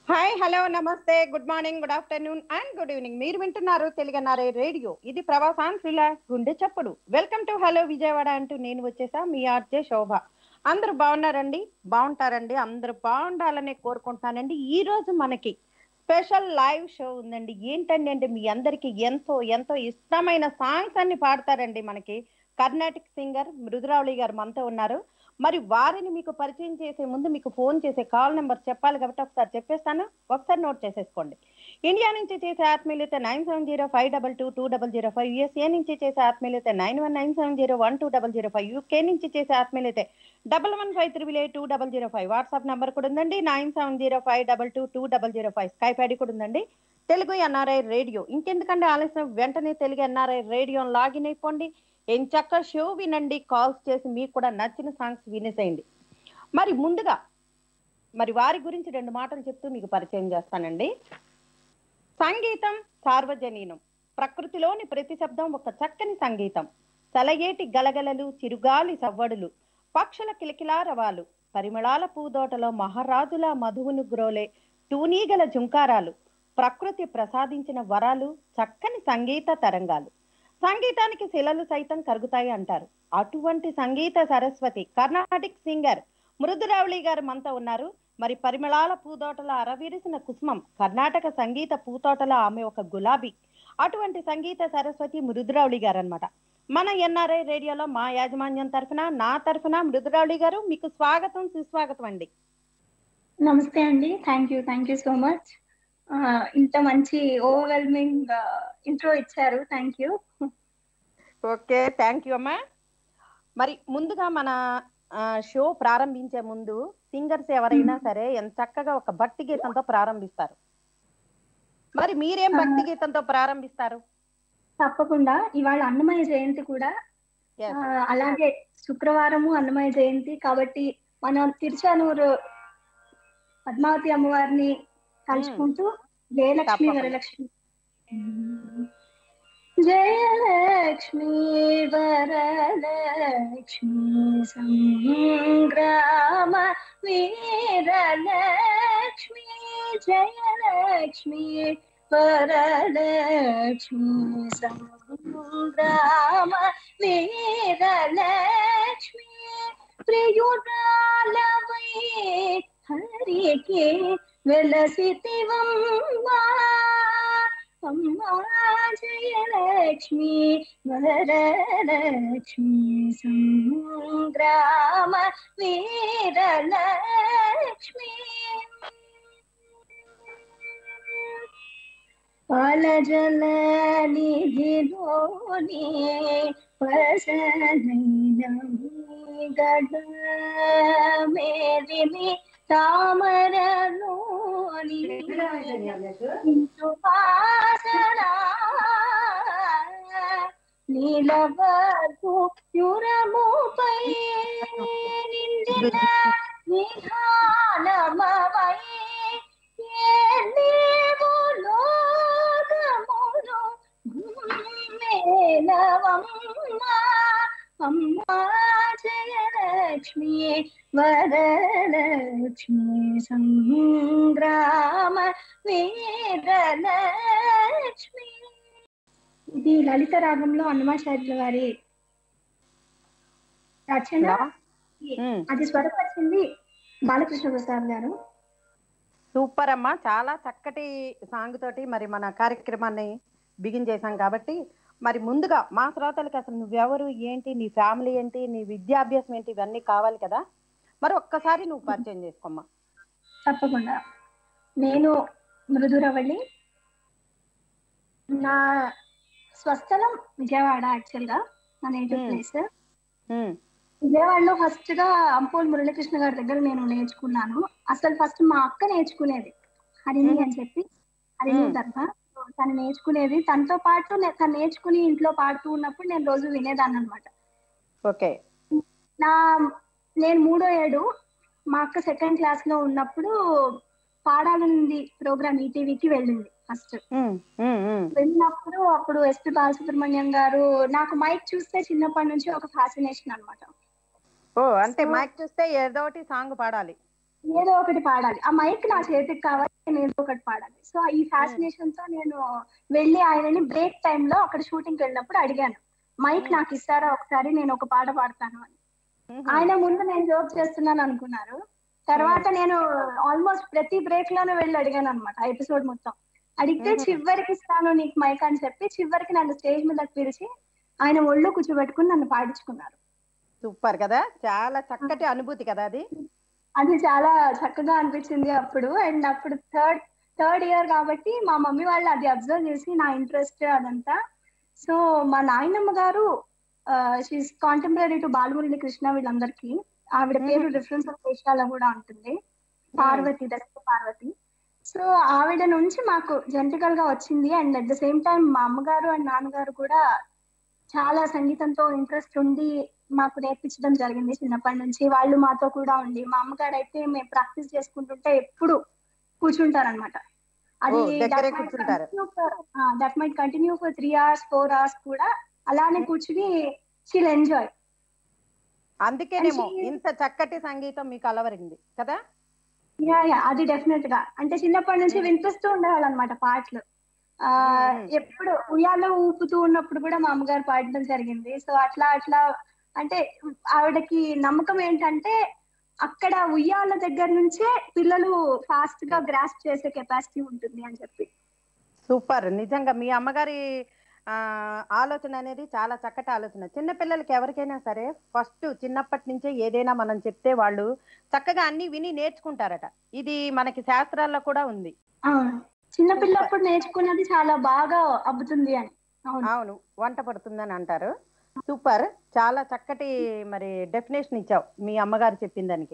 Hi hello నమస్తే good morning good afternoon and good evening మీరు వింటున్నారు తెలుగన్నారే రేడియో ఇది ప్రవాసాన్ శ్రీలా గుండె చప్పుడు వెల్కమ్ టు హలో విజయవాడ అంటూ నేను వచ్చేసా మీ ఆర్జే శోభ అందరూ బాగున్నారండి బాగుంటారండి అందరూ బాగుండాలని కోరుకుంటున్నానండి ఈ రోజు మనకి స్పెషల్ లైవ్ షో ఉందండి ఏంటండి అంటే మీ అందరికి ఎంతో ఎంతో ఇష్టమైన సాంగ్స్ అన్ని పాడతారండి మనకి కర్ణాటిక్ సింగర్ మృదురావళి గారు మనతో ఉన్నారు మరి వారిని మీకు పరిచయం చేసే ముందు మీకు ఫోన్ చేసే కాల్ నెంబర్ చెప్పాలి కాబట్టి ఒకసారి చెప్పేస్తాను ఒకసారి నోట్ చేసేసుకోండి ఇండియా నుంచి చేసే ఆత్మీయులైతే nine seven zero five double two two double zero five USA నుంచి చేసే ఆత్మీయులైతే నైన్ వన్ నైన్ సెవెన్ జీరో వన్ టూ డబల్ జీరో ఫైవ్ యూకే నుంచి చేసే ఆత్మీయులైతే double one five triple eight two double zero five WhatsApp number కూడా ఉందండి nine seven zero five double two two double zero five Skype ID కూడా ఉందండి తెలుగు ఎన్ఆర్ఐ రేడియో ఇంకెందుకంటే ఆలస్యం వెంటనే తెలుగు ఎన్ఆర్ఐ రేడియో లాగిన్ అయిపోండి ఎంచక్క షో వినండి కాల్స్ చేసి మీకు కూడా నచ్చిన సాంగ్స్ వినేసేయండి మరి ముందుగా మరి వారి గురించి రెండు మాటలు చెప్తూ మీకు పరిచయం చేస్తానండి సంగీతం సార్వజనీనం ప్రకృతిలోని ప్రతి శబ్దం ఒక చక్కని సంగీతం సలయేటి గలగలలు చిరుగాలి సవ్వడులు పక్షుల కిలకిలారవాలు పరిమళాల పూదోటలో మహారాజుల మధువును గ్రోలే టూనీగల జుంకారాలు ప్రకృతి ప్రసాదించిన వరాలు చక్కని సంగీత తరంగాలు సంగీతానికి శిలలు సైతం కరుగుతాయి అంటారు అటువంటి సంగీత సరస్వతి కర్ణాటిక్ సింగర్ మృదురావళి గారు మనతో ఉన్నారు మరి పరిమళాల పూతోటల అరవిరిసిన కుసుమం కర్ణాటక సంగీత పూతోటల ఆమె ఒక గులాబీ అటువంటి సంగీత సరస్వతి మృదురావళి గారు అనమాట మన ఎన్ఆర్ఐ రేడియోలో మా యాజమాన్యం తరఫున నా తరఫున మృదురావళి గారు మీకు స్వాగతం సుస్వాగతం అండి నమస్తే అండి thank you thank you so much ఇంత మంచి ఓవర్వెల్మింగ్ ఇంట్రో ఇచ్చారు thank you okay thank you అమ్మా మరి ముందుగా మన షో ప్రారంభించే ముందు సింగర్స్ ఎవరైనా సరే ఎంత చక్కగా ఒక భక్తి గీతంతో ప్రారంభిస్తారు మరి మీరేం భక్తి గీతంతో ప్రారంభిస్తారు తప్పకుండా ఇవాళ అన్నమయ్య జయంతి కూడా Yes. ఆ, అలాగే శుక్రవారము అన్నమయ్య జయంతి కాబట్టి మనం తిరుచానూరు పద్మావతి అమ్మవారిని తలుచుకుంటూ జయలక్ష్మి తప్పకుండా. వరలక్ష్మి జయలక్ష్మి వరలక్ష్మి సంగ్రామ వీరలక్ష్మి జయలక్ష్మి వరలక్ష్మి సంగ్రామ వీరలక్ష్మి ప్రియురాలవై హరికి వెలసితివమ్మా అమ్మా జయలక్ష్మి వరలక్ష్మి సంగ్రామ వీరలక్ష్మి పాలజల నిధిలోని పసనైన గడ మేరిమి తామరలోని ఇంచు వాసన నీలవర్పు యురముపై నిండిన నిధానమవై ఏ నీవు లోకమును మేలవమ్మ అమ్మా జయలక్ష్మి వరలక్ష్మి సంగ్రామ వీరలక్ష్మి ఇది లలిత రాగంలో అన్నమాచార్యుల వారి రచన ఉమ్. అది స్వరపరిచింది బాలకృష్ణ ప్రసాద్ గారు సూపర్ అమ్మా చాలా చక్కటి సాంగ్ తోటి మరి మన కార్యక్రమాన్ని బిగిన్ చేశాం కాబట్టి మరి ముందుగా మా శ్రోతలకి అసలు నువ్వెవరు ఏంటి నీ ఫ్యామిలీ ఏంటి నీ విద్యాభ్యాసం ఏంటి ఇవన్నీ కావాలి కదా మరి ఒక్కసారి నువ్వు పరిచయం చేసుకోమ్మా తప్పకుండా నేను మృదురవళి నా స్వస్థలం విజయవాడ యాక్చువల్ గా నా నేటివ్ Hmm. ప్లేస్ ఉమ్, విజయవాడలో ఫస్ట్ గా అంపోల్ మురళీకృష్ణ గారి దగ్గర నేను నేర్చుకున్నాను అసలు ఫస్ట్ మా అక్క నేర్చుకునేది హరిణి అని చెప్పి హరిణి Hmm. దర్భ తను నేర్చుకునేది తనతో పాటు నే- తను నేర్చుకుని ఇంట్లో పాడుతూ ఉన్నప్పుడు నేను రోజు వినేదాన్ని అనమాట ఓకే నా నేను మూడో ఏడు మా అక్క సెకండ్ క్లాస్ లో ఉన్నప్పుడు పాడాలనుంది ప్రోగ్రామ్ ఈటీవీకి వెళ్ళింది ఫస్ట్ ఉమ్, ఉమ్, ఉమ్. వెళ్ళినప్పుడు అప్పుడు ఎస్పి బాలసుబ్రహ్మణ్యం గారు నాకు మైక్ చూస్తే చిన్నప్పటి నుంచి ఒక ఫ్యాసినేషన్ అన్నమాట ఓ అంటే మైక్ చూస్తే ఏదో ఒకటి సాంగ్ పాడాలి ఏదో ఒకటి పాడాలి ఆ మైక్ నా చేతికి కావాలి నేను ఏదో ఒకటి పాడాలి సో ఈ ఫ్యాసినేషన్ తో నేను వెళ్ళి ఆయనని బ్రేక్ టైమ్ లో అక్కడ షూటింగ్ వెళ్ళినప్పుడు అడిగాను మైక్ Hmm. నాకు ఇస్తారా ఒకసారి నేను ఒక పాట పాడతాను అని ఆయన ముందు నేను జోక్ చేస్తున్నాను అనుకున్నారు తర్వాత నేను ఆల్మోస్ట్ ప్రతి బ్రేక్ లోనే వెళ్ళి అడిగాను అనమాట ఎపిసోడ్ మొత్తం అడిగితే Mhm. చివరికి ఇస్తాను నీకు మైక్ అని చెప్పి చివరికి నన్ను స్టేజ్ మీద పిలిచి ఆయన ఒళ్ళు కూర్చోబెట్టుకుని నన్ను పాడించుకున్నారు సూపర్ కదా చాలా చక్కటి అనుభూతి కదా అది అది చాలా చక్కగా అనిపించింది అప్పుడు అండ్ అప్పుడు థర్డ్ థర్డ్ ఇయర్ కాబట్టి మా మమ్మీ వాళ్ళు అది అబ్జర్వ్ చేసి నా ఇంట్రెస్ట్ అదంతా సో మా నాయనమ్మ గారు she's contemporary to Balamurali Krishna వీళ్ళందరికీ ఆవిడ పేరు రిఫరెన్స్ ఆఫ్ దేశాల కూడా ఉంటుంది పార్వతి దశ పార్వతి సో ఆవిడ నుంచి మాకు జెంటికల్ గా వచ్చింది and at the same time మా అమ్మగారు అండ్ నాన్నగారు కూడా చాలా సంగీతంతో ఇంట్రెస్ట్ ఉండి మాకు నేర్పించడం జరిగింది చిన్నప్పటి నుంచి వాళ్ళు మాతో కూడా ఉండి మా అమ్మగారు అయితే మేము ప్రాక్టీస్ చేసుకుంటుంటే ఎప్పుడు కూర్చుంటారనమాట అది ఓ, దగ్గరే కూర్చుంటారు. That might continue for three hours four hours కూడా అలానే కూర్చుని షీల్ ఎంజాయ్ అందుకేనేమో And she- ఇంత చక్కటి సంగీతం మీకు అలవరింది కదా యా యా అది డెఫినెట్ గా అంటే చిన్నప్పటి నుంచి Mm. వినిపిస్తూ ఉండేవాళ్ళు అనమాట పాటలు ఆ Mm. ఎప్పుడు ఉయ్యాలో ఊపుతూ ఉన్నప్పుడు కూడా మా అమ్మగారు పాడడం జరిగింది సో అట్లా అట్లా అంటే ఆవిడకి నమ్మకం ఏంటంటే అక్కడ ఉయ్యాల దగ్గర నుంచే పిల్లలు ఫాస్ట్ గా గ్రాస్ప్ చేసే కెపాసిటీ ఉంటుంది అని చెప్పి సూపర్ నిజంగా మీ అమ్మగారి ఆ, ఆలోచన అనేది చాలా చక్కటి ఆలోచన చిన్న పిల్లలకి ఎవరికైనా సరే ఫస్ట్ చిన్నప్పటి నుంచే ఏదైనా మనం చెప్తే వాళ్ళు చక్కగా అన్ని విని నేర్చుకుంటారట ఇది మనకి శాస్త్రాల్లో కూడా ఉంది అవును చిన్నపిల్లప్పుడు నేర్చుకున్నది చాలా బాగా అబ్బుతుంది అని అవును అవును వంట పడుతుందని అంటారు సూపర్ చాలా చక్కటి మరి డెఫినేషన్ ఇచ్చావు మీ అమ్మగారు చెప్పిన దానికి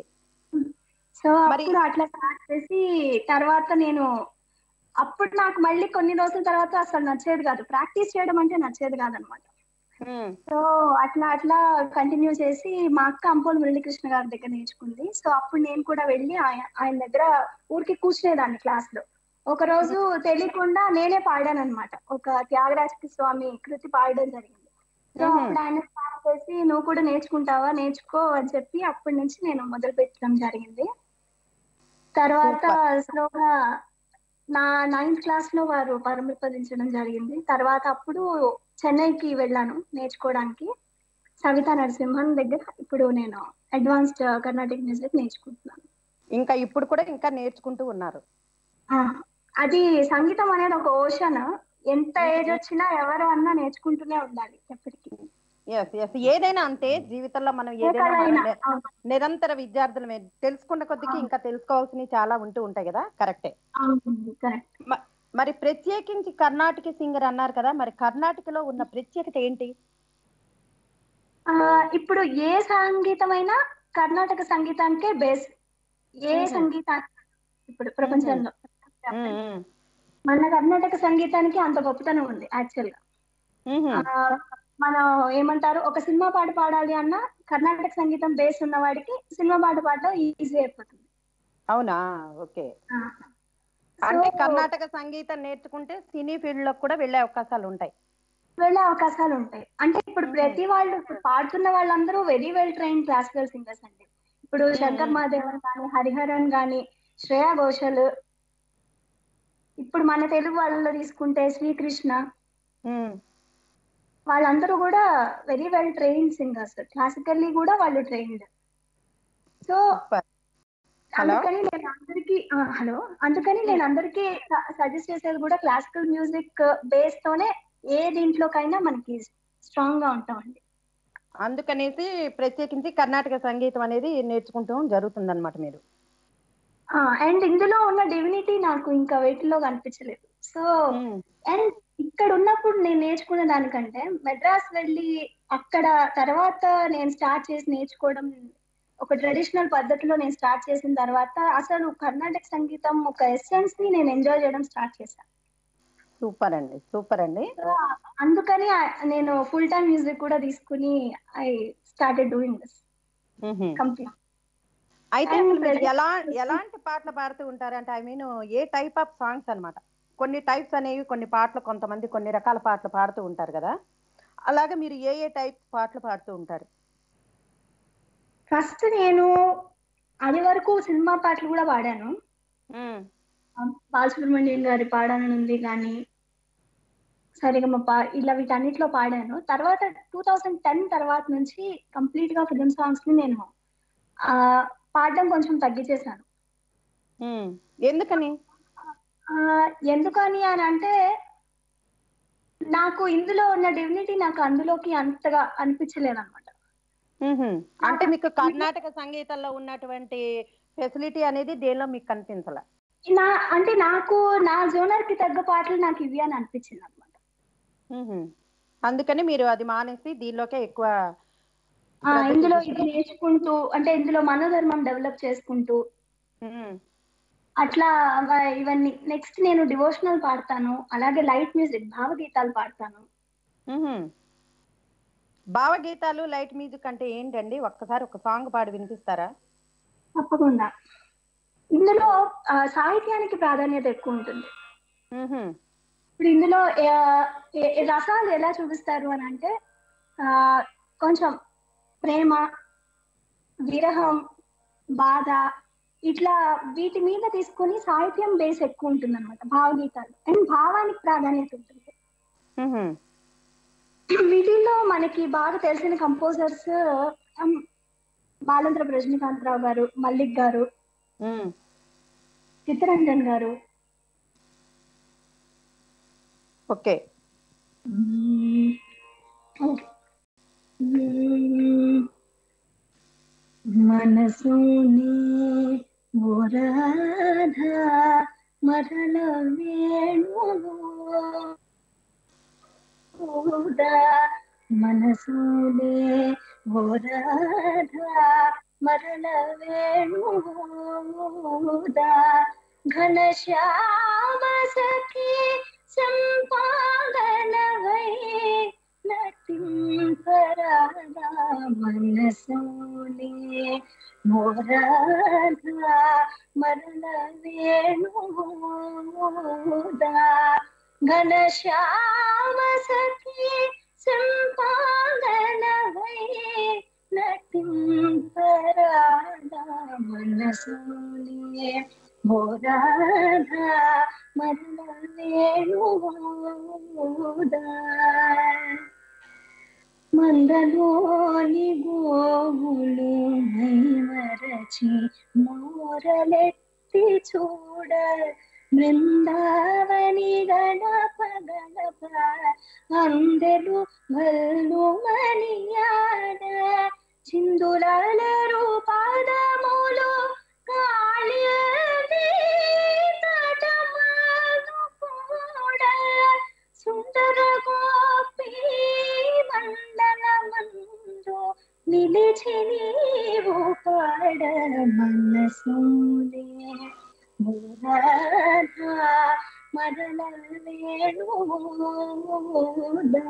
సో మరి- అప్పుడు అట్లా స్టార్ట్ చేసి తర్వాత నేను అప్పుడు నాకు మళ్ళీ కొన్ని రోజుల తర్వాత అసలు నచ్చేది కాదు ప్రాక్టీస్ చేయడం అంటే నచ్చేది కాదనమాట ఉమ్, సో అట్లా అట్లా కంటిన్యూ చేసి మా అక్క అంపోలు మురళీకృష్ణ గారి దగ్గర నేర్చుకుంది సో అప్పుడు నేను కూడా వెళ్ళి ఆయన ఆయన దగ్గర ఊరికి కూర్చునేదాన్ని క్లాస్ లో ఒక రోజు తెలియకుండా నేనే పాడాను అనమాట ఒక త్యాగరాజ స్వామి కృతి పాడడం జరిగింది సో మ్మ్. అప్పుడు ఆయన స్టార్ట్ చేసి నువ్వు కూడా నేర్చుకుంటావా నేర్చుకో అని చెప్పి అప్పటి నుంచి నేను మొదలు పెట్టడం జరిగింది తర్వాత స్లోగా నా నైన్త్ క్లాస్ లో వారు పరమపదించడం జరిగింది తర్వాత అప్పుడు చెన్నైకి వెళ్ళాను నేర్చుకోవడానికి సవితా నరసింహన్ దగ్గర ఇప్పుడు నేను అడ్వాన్స్డ్ కర్ణాటిక్ మ్యూజిక్ నేర్చుకుంటున్నాను ఇంకా ఇప్పుడు కూడా ఇంకా నేర్చుకుంటూ ఉన్నారు ఆ, అది సంగీతం అనేది ఒక ఓషన్ ఎంత ఏజ్ వచ్చినా ఎవరు అన్నా నేర్చుకుంటూనే ఉండాలి ఎప్పటికీ ఎస్ ఎస్ ఏదైనా అంతే జీవితంలో మనం ఏ ఏదైనా కళ మనం అయినా నే- అవును, నిరంతర విద్యార్థులమే తెలుసుకున్న కొద్దికి ఇంకా తెలుసుకోవాల్సినవి చాలా ఉంటూ ఉంటాయి కదా కరెక్టే అవునండి, correct. మరి ప్రత్యేకించి కర్ణాటక సింగర్ అన్నారు కదా మరి కర్ణాటకలో ఉన్న ప్రత్యేకత ఏంటి ఆ, ఇప్పుడు ఏ సంగీతమైనా కర్ణాటక సంగీతానికే బేస్ ఏ మ్మ్. సంగీతానికి ఇప్పుడు ప్రపంచంలో ఉమ్, ఉమ్, మన కర్ణాటక సంగీతానికి అంత గొప్పతనం ఉంది యాక్చువల్ గా ఉమ్, ఆ, మనం ఏమంటారు ఒక సినిమా పాట పాడాలి అన్నా కర్ణాటక సంగీతం బేస్ ఉన్న వాడికి సినిమా పాట పాడడం ఈజీ అయిపోతుంది అవునా ఓకే ఆ. అంటే So, కర్ణాటక సంగీతం నేర్చుకుంటే సినీ ఫీల్డ్ లో కూడా వెళ్ళే అవకాశాలు ఉంటాయి వెళ్ళే అవకాశాలు ఉంటాయి అంటే ఇప్పుడు మ్మ్. ప్రతి వాళ్ళు ఇప్పుడు పాడుతున్న వాళ్ళందరూ very well train classical singers అండి ఇప్పుడు మ్మ్. శంకర్ మహాదేవన్ కానీ హరిహరన్ కానీ శ్రేయా ఘోషల్ ఇప్పుడు మన తెలుగు వాళ్ళలో తీసుకుంటే శ్రీకృష్ణ ఉమ్, వాళ్ళందరూ కూడా very well train singers classically కూడా వాళ్ళు ట్రైన్డ్ సో సూపర్ హలో అందుకని నేను అందరికి హలో అందుకని నేను అందరికి సజెస్ట్ చేసేది కూడా క్లాసికల్ మ్యూజిక్ బేస్ తోనే ఏ దీంట్లోకైనా మనకి స్ట్రాంగ్ గా ఉంటామండి అందుకనేసి ప్రత్యేకించి కర్ణాటక సంగీతం అనేది నేర్చుకుంటూ జరుగుతుంది అనమాట మీరు అండ్ ఇందులో ఉన్న డివినిటీ నాకు ఇంకా వీటిలో కనిపించలేదు సో ఉమ్, అండ్ ఇక్కడ ఉన్నప్పుడు నేను నేర్చుకునే దానికంటే మెడ్రాస్ వెళ్ళి అక్కడ తర్వాత నేను స్టార్ట్ చేసి నేర్చుకోవడం ఒక ట్రెడిషనల్ పద్ధతిలో నేను స్టార్ట్ చేసిన తర్వాత అసలు కర్ణాటక సంగీతం ఒక ఎస్సెన్స్ ని నేను ఎంజాయ్ చేయడం స్టార్ట్ చేశాను సూపర్ అండి సూపర్ అండి సో అందుకని ఆ- నేను ఫుల్ టైం మ్యూజిక్ కూడా తీసుకుని ఐ స్టార్టెడ్ డూయింగ్ దిస్ ఉహుం. కంప్లీట్ అయితే And అసలు మీరు present- ఎలా ఎలాంటి పాటలు పాడుతూ ఉంటారు అంటే I mean a type of songs అన్నమాట కొన్ని టైప్స్ అనేవి కొన్ని పాటలు కొంతమంది కొన్ని రకాల పాటలు పాడుతూ ఉంటారు కదా అలాగే మీరు ఏ ఏ టైప్ పాటలు పాడుతూ ఉంటారు ఫస్ట్ నేను అది వరకు సినిమా పాటలు కూడా పాడాను ఉమ్, బాలసుబ్రహ్మణ్యం గారి పాడాలనుంది కానీ సరిగమప ఇలా వీటన్నిటిలో పాడాను తర్వాత టూ థౌజండ్ టెన్ తర్వాత నుంచి కంప్లీట్ గా ఫిలిం సాంగ్స్ ని నేను ఆ పాడడం కొంచెం తగ్గించేశాను ఉమ్, ఎందుకని ఆ, ఎందుకని అని అంటే నాకు ఇందులో ఉన్న డివినిటీ నాకు అందులోకి అంతగా అనిపించలేదు అనమాట ఉహుం. అంటే మీకు కర్ణాటక సంగీతంలో ఉన్నటువంటి ఫెసిలిటీ అనేది దేనిలో మీకు కనిపించాల నా అంటే నాకు నా జోనర్ కి తగ్గ పాటలు నాకు ఇవి అని అనిపించింది అనమాట అందుకని మీరు అది మానేసి దీనిలోకే ఎక్కువ ఆ, శ్రద్ధ ఇందులో ఇది చూపిస్తారు. నేర్చుకుంటూ అంటే ఇందులో మనోధర్మం డెవలప్ చేసుకుంటూ ఉమ్, అట్లా వ- ఇవన్నీ నెక్స్ట్ నేను డివోషనల్ పాడతాను అలాగే లైట్ మ్యూజిక్ భావగీతాలు పాడతాను ఉహుం. భావగీతాలు లైట్ మ్యూజిక్ అంటే ఏంటండి ఒక్కసారి ఒక సాంగ్ పాడి వినిపిస్తారా తప్పకుండా ఇందులో ఆ, సాహిత్యానికి ప్రాధాన్యత ఎక్కువ ఉంటుంది ఉహుం. ఇప్పుడు ఇందులో ఆ, ఏ- ఏ రసాలు ఎలా చూపిస్తారు అని అంటే ఆ, కొంచెం ప్రేమ విరహం బాధ ఇట్లా వీటి మీద తీసుకొని సాహిత్యం బేస్ ఎక్కువ ఉంటుంది అనమాట భావగీతాలు అండ్ భావానికి ప్రాధాన్యత ఉంటుంది ఉహుం. వీటిల్లో మనకి బాగా తెలిసిన కంపోజర్స్ బాలంత్ర రజనీకాంతరావు గారు మల్లిక్ గారు ఉమ్. చిత్తరంజన్ గారు ఓకే మ్మ్. ఓకే. మ్మ్. మనసుని మురాధ మరణ వేణుదా మనసునే మురాధ మరణ వేణుదా ఘనశ్యామ సఖీ సంపాదన వై నటింపరాదా మనసోనే మోరాధా మరణ వేణుదా ఘనశ్యామ సఖీ సంపాదన వై నటింపరాదా మనసోనే మోరాధా మరణ వేణుదా మందలోని గోవులు మైమరచి మోరలెత్తి చూడ బృందావని గణప గణప అందెలు వల్లు మనియాడ చిందులరు పాదములు కాళీ తటమాను కూడా సుందర గోపి మండలమందు నిలిచి నీవు పాడ మనసులే మురాధా మరల వేణుదా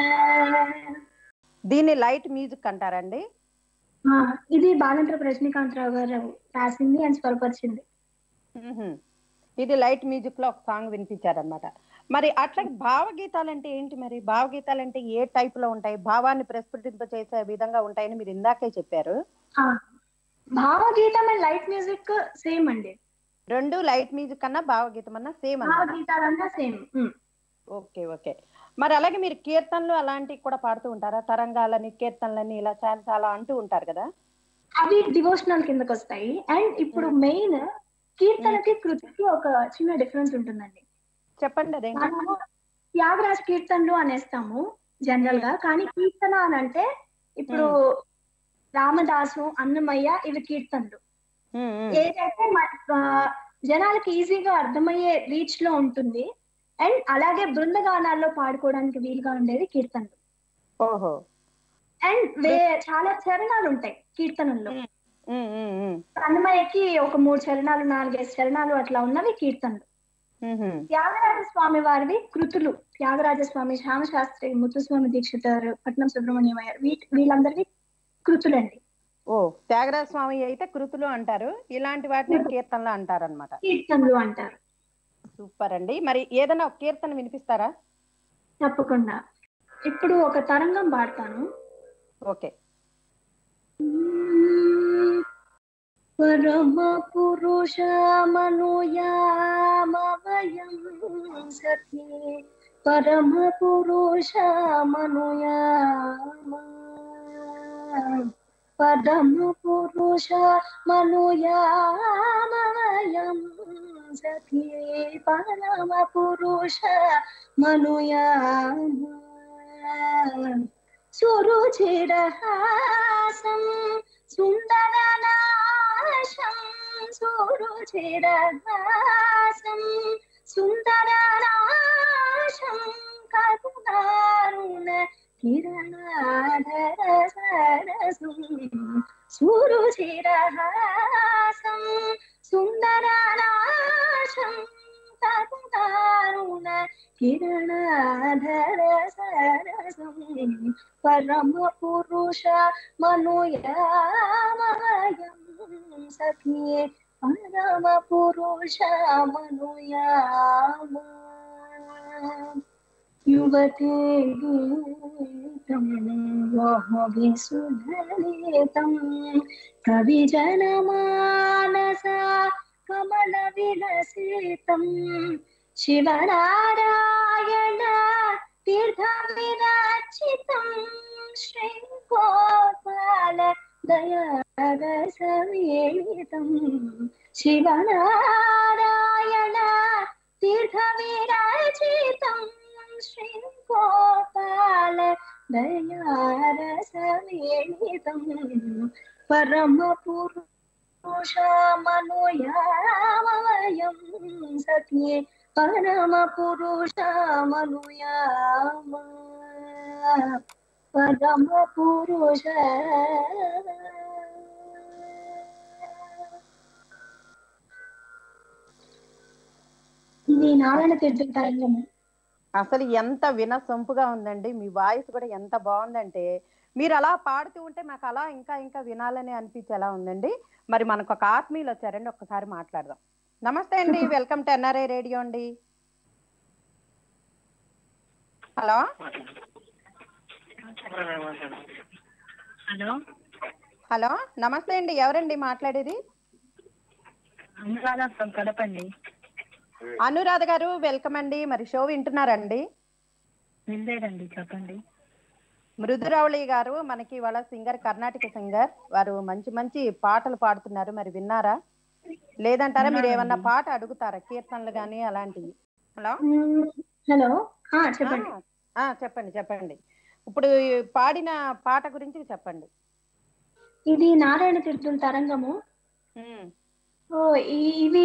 దీన్ని లైట్ మ్యూజిక్ అంటారండి ఆ, ఇది బాలంత్ర రజనీకాంతరావు గారు రాసింది అండ్ స్వరపరిచింది ఉహుం. ఇది లైట్ మ్యూజిక్ లో ఒక సాంగ్ వినిపించారనమాట మరి అట్లా భావగీతాలు అంటే ఏంటి మరి భావగీతాలు అంటే ఏ టైప్ లో ఉంటాయి భావాన్ని ప్రస్ఫుటింప చేసే విధంగా ఉంటాయని మీరు ఇందాకే చెప్పారు ఆ, భావగీతం అండ్ లైట్ మ్యూజిక్ సేమ్ అండి రెండు లైట్ మ్యూజిక్ అన్నా భావగీతం అన్నా సేమ్ అన్నమాట భావగీతాలన్నా సేమ్ ఓకే ఓకే మరి అలాగే మీరు కీర్తనలు అలాంటివి కూడా పాడుతూ ఉంటారా తరంగాలని కీర్తనలని ఇలా చాలా చాలా అంటూ ఉంటారు కదా అవి డివోషనల్ కిందకి వస్తాయి అండ్ ఇప్పుడు మెయిన్ కీర్తనకి కృతికి ఒక చిన్న డిఫరెన్స్ ఉంటుందండి చెప్పండి అదేంటి మనము త్యాగరాజ కీర్తనలు అనేస్తాము జనరల్ గా కానీ కీర్తన అని అంటే ఇప్పుడు రామదాసు అన్నమయ్య ఇవి కీర్తనలు ఉమ్, ఉమ్. ఏదైతే మన ఆ, జనాలకి ఈజీగా అర్థమయ్యే రీచ్ లో ఉంటుంది అండ్ అలాగే బృందగానాల్లో పాడుకోవడానికి వీలుగా ఉండేది కీర్తనలు ఓహో అండ్ వే చాలా చరణాలు ఉంటాయి కీర్తనల్లో ఉమ్, ఉమ్, ఉమ్. అన్నమయ్యకి ఒక మూడు చరణాలు నాలుగైదు చరణాలు అట్లా ఉన్నవి కీర్తనలు ఉహుం. త్యాగరాజ స్వామి వారివి కృతులు త్యాగరాజ స్వామి శ్యామశాస్త్రి ముత్తుస్వామి దీక్షితారు పట్నం సుబ్రహ్మణ్యం అయ్యారు వీటి వీళ్ళందరివి కృతులండి ఓ త్యాగరాజ స్వామి అయితే కృతులు అంటారు ఇలాంటి వాటిని కీర్తనలు అంటారు అనమాట కీర్తనలు అంటారు సూపర్ అండి మరి ఏదైనా ఒక కీర్తన వినిపిస్తారా తప్పకుండా ఇప్పుడు ఒక తరంగం పాడతాను ఓకే పరమ పురుష మనుయామవయం సఖీ పరమ పురుష మనుయామ పరమ పురుష మనుయామవయం సఖీ పరమ పురుష మనుయామ సురుచిరహాసం సుందరనాశం సురుచిరహాసం సుందరనాశం కరుణారుణ కిరణాధర సరసం సురుచిరహాసం సుందరనాశం కరుణారుణ కిరణాధర సరసం పరమ పురుష మనుయామయం సఖీ పరమ పురుష మనుయామ యువతే గీతం విసుధలితం కవి జనమానస కమల విలసితం శివనారాయణ తీర్థ విరచితం శ్రీగోపాల దయారసమేతం శివనారాయణ తీర్థ విరచితం శ్రీగోపాల దయారసమేతం పరమ పురుషమనుయామయం సఖీ పరమ పురుషమనుయామ పరమ పురుష ఇది నారాయణ తీర్థం అసలు ఎంత వినసొంపుగా ఉందండి మీ వాయిస్ కూడా ఎంత బాగుందంటే మీరు అలా పాడుతూ ఉంటే మాకు అలా ఇంకా ఇంకా వినాలని అనిపించేలా ఉందండి మరి మనకు ఒక ఆత్మీయులు వచ్చారండి ఒక్కసారి మాట్లాడదాం నమస్తే అండి వెల్కమ్ టు ఎన్ఆర్ఐ రేడియో అండి హలో హలో హలో నమస్తే అండి ఎవరండి మాట్లాడేది అనురాధ ఫ్రమ్ కడపండి అనురాధ గారు వెల్కమ్ అండి మరి షో వింటున్నారండి వినలేదండి చెప్పండి మృదురవళి గారు మనకి ఇవాళ సింగర్ కర్ణాటక సింగర్ వారు మంచి మంచి పాటలు పాడుతున్నారు మరి విన్నారా లేదంటారా మీరు ఏమన్నా పాట అడుగుతారా కీర్తనలు గానీ అలాంటివి హలో హలో చెప్పండి ఆ, ఆ, చెప్పండి చెప్పండి ఇప్పుడు ఈ పాడిన పాట గురించి చెప్పండి ఇది నారాయణ తీర్థం తరంగము ఉమ్, సో ఈ- ఇవి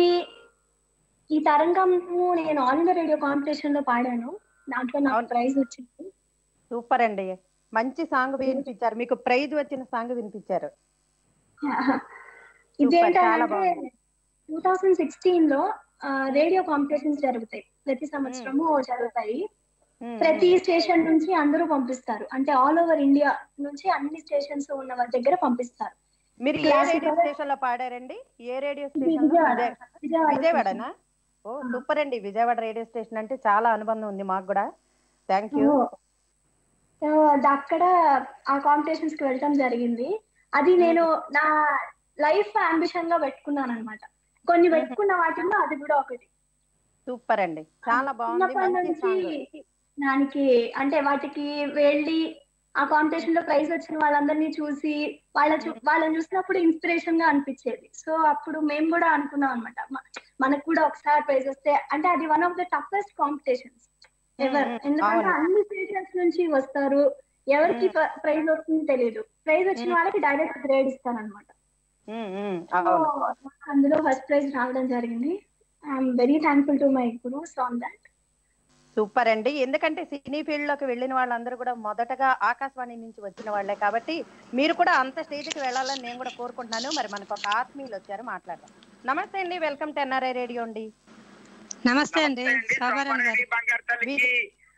ఈ తరంగము నేను ఆల్ ఇండియా రేడియో కాంపిటీషన్ లో పాడాను దాంట్లో నాకు అవును. ప్రైజ్ వచ్చింది సూపర్ అండి మంచి సాంగ్ వినిపించారు మీకు ప్రైజ్ వచ్చిన సాంగ్ వినిపించారు చాలా ఇదేంటంటే బాగుంది. టూ థౌసండ్ సిక్స్టీన్ లో రేడియో కాంపిటీషన్స్ జరుగుతాయి ప్రతి సంవత్సరము జరుగుతాయి ఉమ్, ప్రతి స్టేషన్ నుంచి అందరూ పంపిస్తారు అంటే ఆల్ ఓవర్ ఇండియా నుంచి అన్ని స్టేషన్స్ ఉన్న వాళ్ళ దగ్గర పంపిస్తారు మీరు ఏ Classical- రేడియో స్టేషన్ లో పాడారండి ఏ రేడియో ఇది స్టేషన్ విజయవాడ విజయవాడ విజయవాడనా ఓ సూపర్ అండి విజయవాడ రేడియో స్టేషన్ అంటే చాలా అనుబంధం ఉంది మాకు కూడా థ్యాంక్ యూ ఓ. సో అది అక్కడ ఆ కాంపిటీషన్స్ కి వెళ్ళటం జరిగింది అది నేను నా లైఫ్ అంబిషన్ గా పెట్టుకున్నాను అనమాట కొన్ని పెట్టుకున్న వాటిల్లో అది కూడా ఒకటి సూపర్ అండి చాలా బాగుంది చిన్నప్పటి మంచి నుంచి సాంగ్ దానికి అంటే వాటికి వెళ్ళి ఆ కాంపిటీషన్ లో ప్రైజ్ వచ్చిన వాళ్ళందరినీ చూసి వాళ్ళ చూ- వాళ్ళని చూసినప్పుడు ఇన్స్పిరేషన్ గా అనిపించేది సో అప్పుడు మేము కూడా అనుకున్నాం అనమాట మనకు కూడా ఒకసారి ప్రైజ్ వస్తే అంటే అది one of the toughest competitions ever మ్మ్. ఎందుకంటే అవును. అన్ని స్టేషన్స్ నుంచి వస్తారు ఎవరికి ప్రైజ్ వస్తుందో తెలియదు ప్రైజ్ వచ్చిన మ్మ్. వాళ్ళకి డైరెక్ట్ గ్రేడ్ ఇస్తారనమాట ఉమ్, ఉమ్, సో అవును అందులో ఫస్ట్ ప్రైజ్ రావడం జరిగింది I'm very thankful to my gurus on that super అండి ఎందుకంటే సినీ ఫీల్డ్ లోకి వెళ్ళిన వాళ్ళందరూ కూడా మొదటగా ఆకాశవాణి నుంచి వచ్చిన వాళ్ళే కాబట్టి మీరు కూడా అంత స్టేజ్కి వెళ్ళాలని నేను కూడా కోరుకుంటున్నాను మరి మనకు ఒక ఆత్మీయులు వచ్చారు మాట్లాడదాం నమస్తే అండి వెల్కమ్ టు ఎన్ఆర్ఐ రేడియో అండి నమస్తే అండి శోభారాణి గారు బంగారు తల్లికి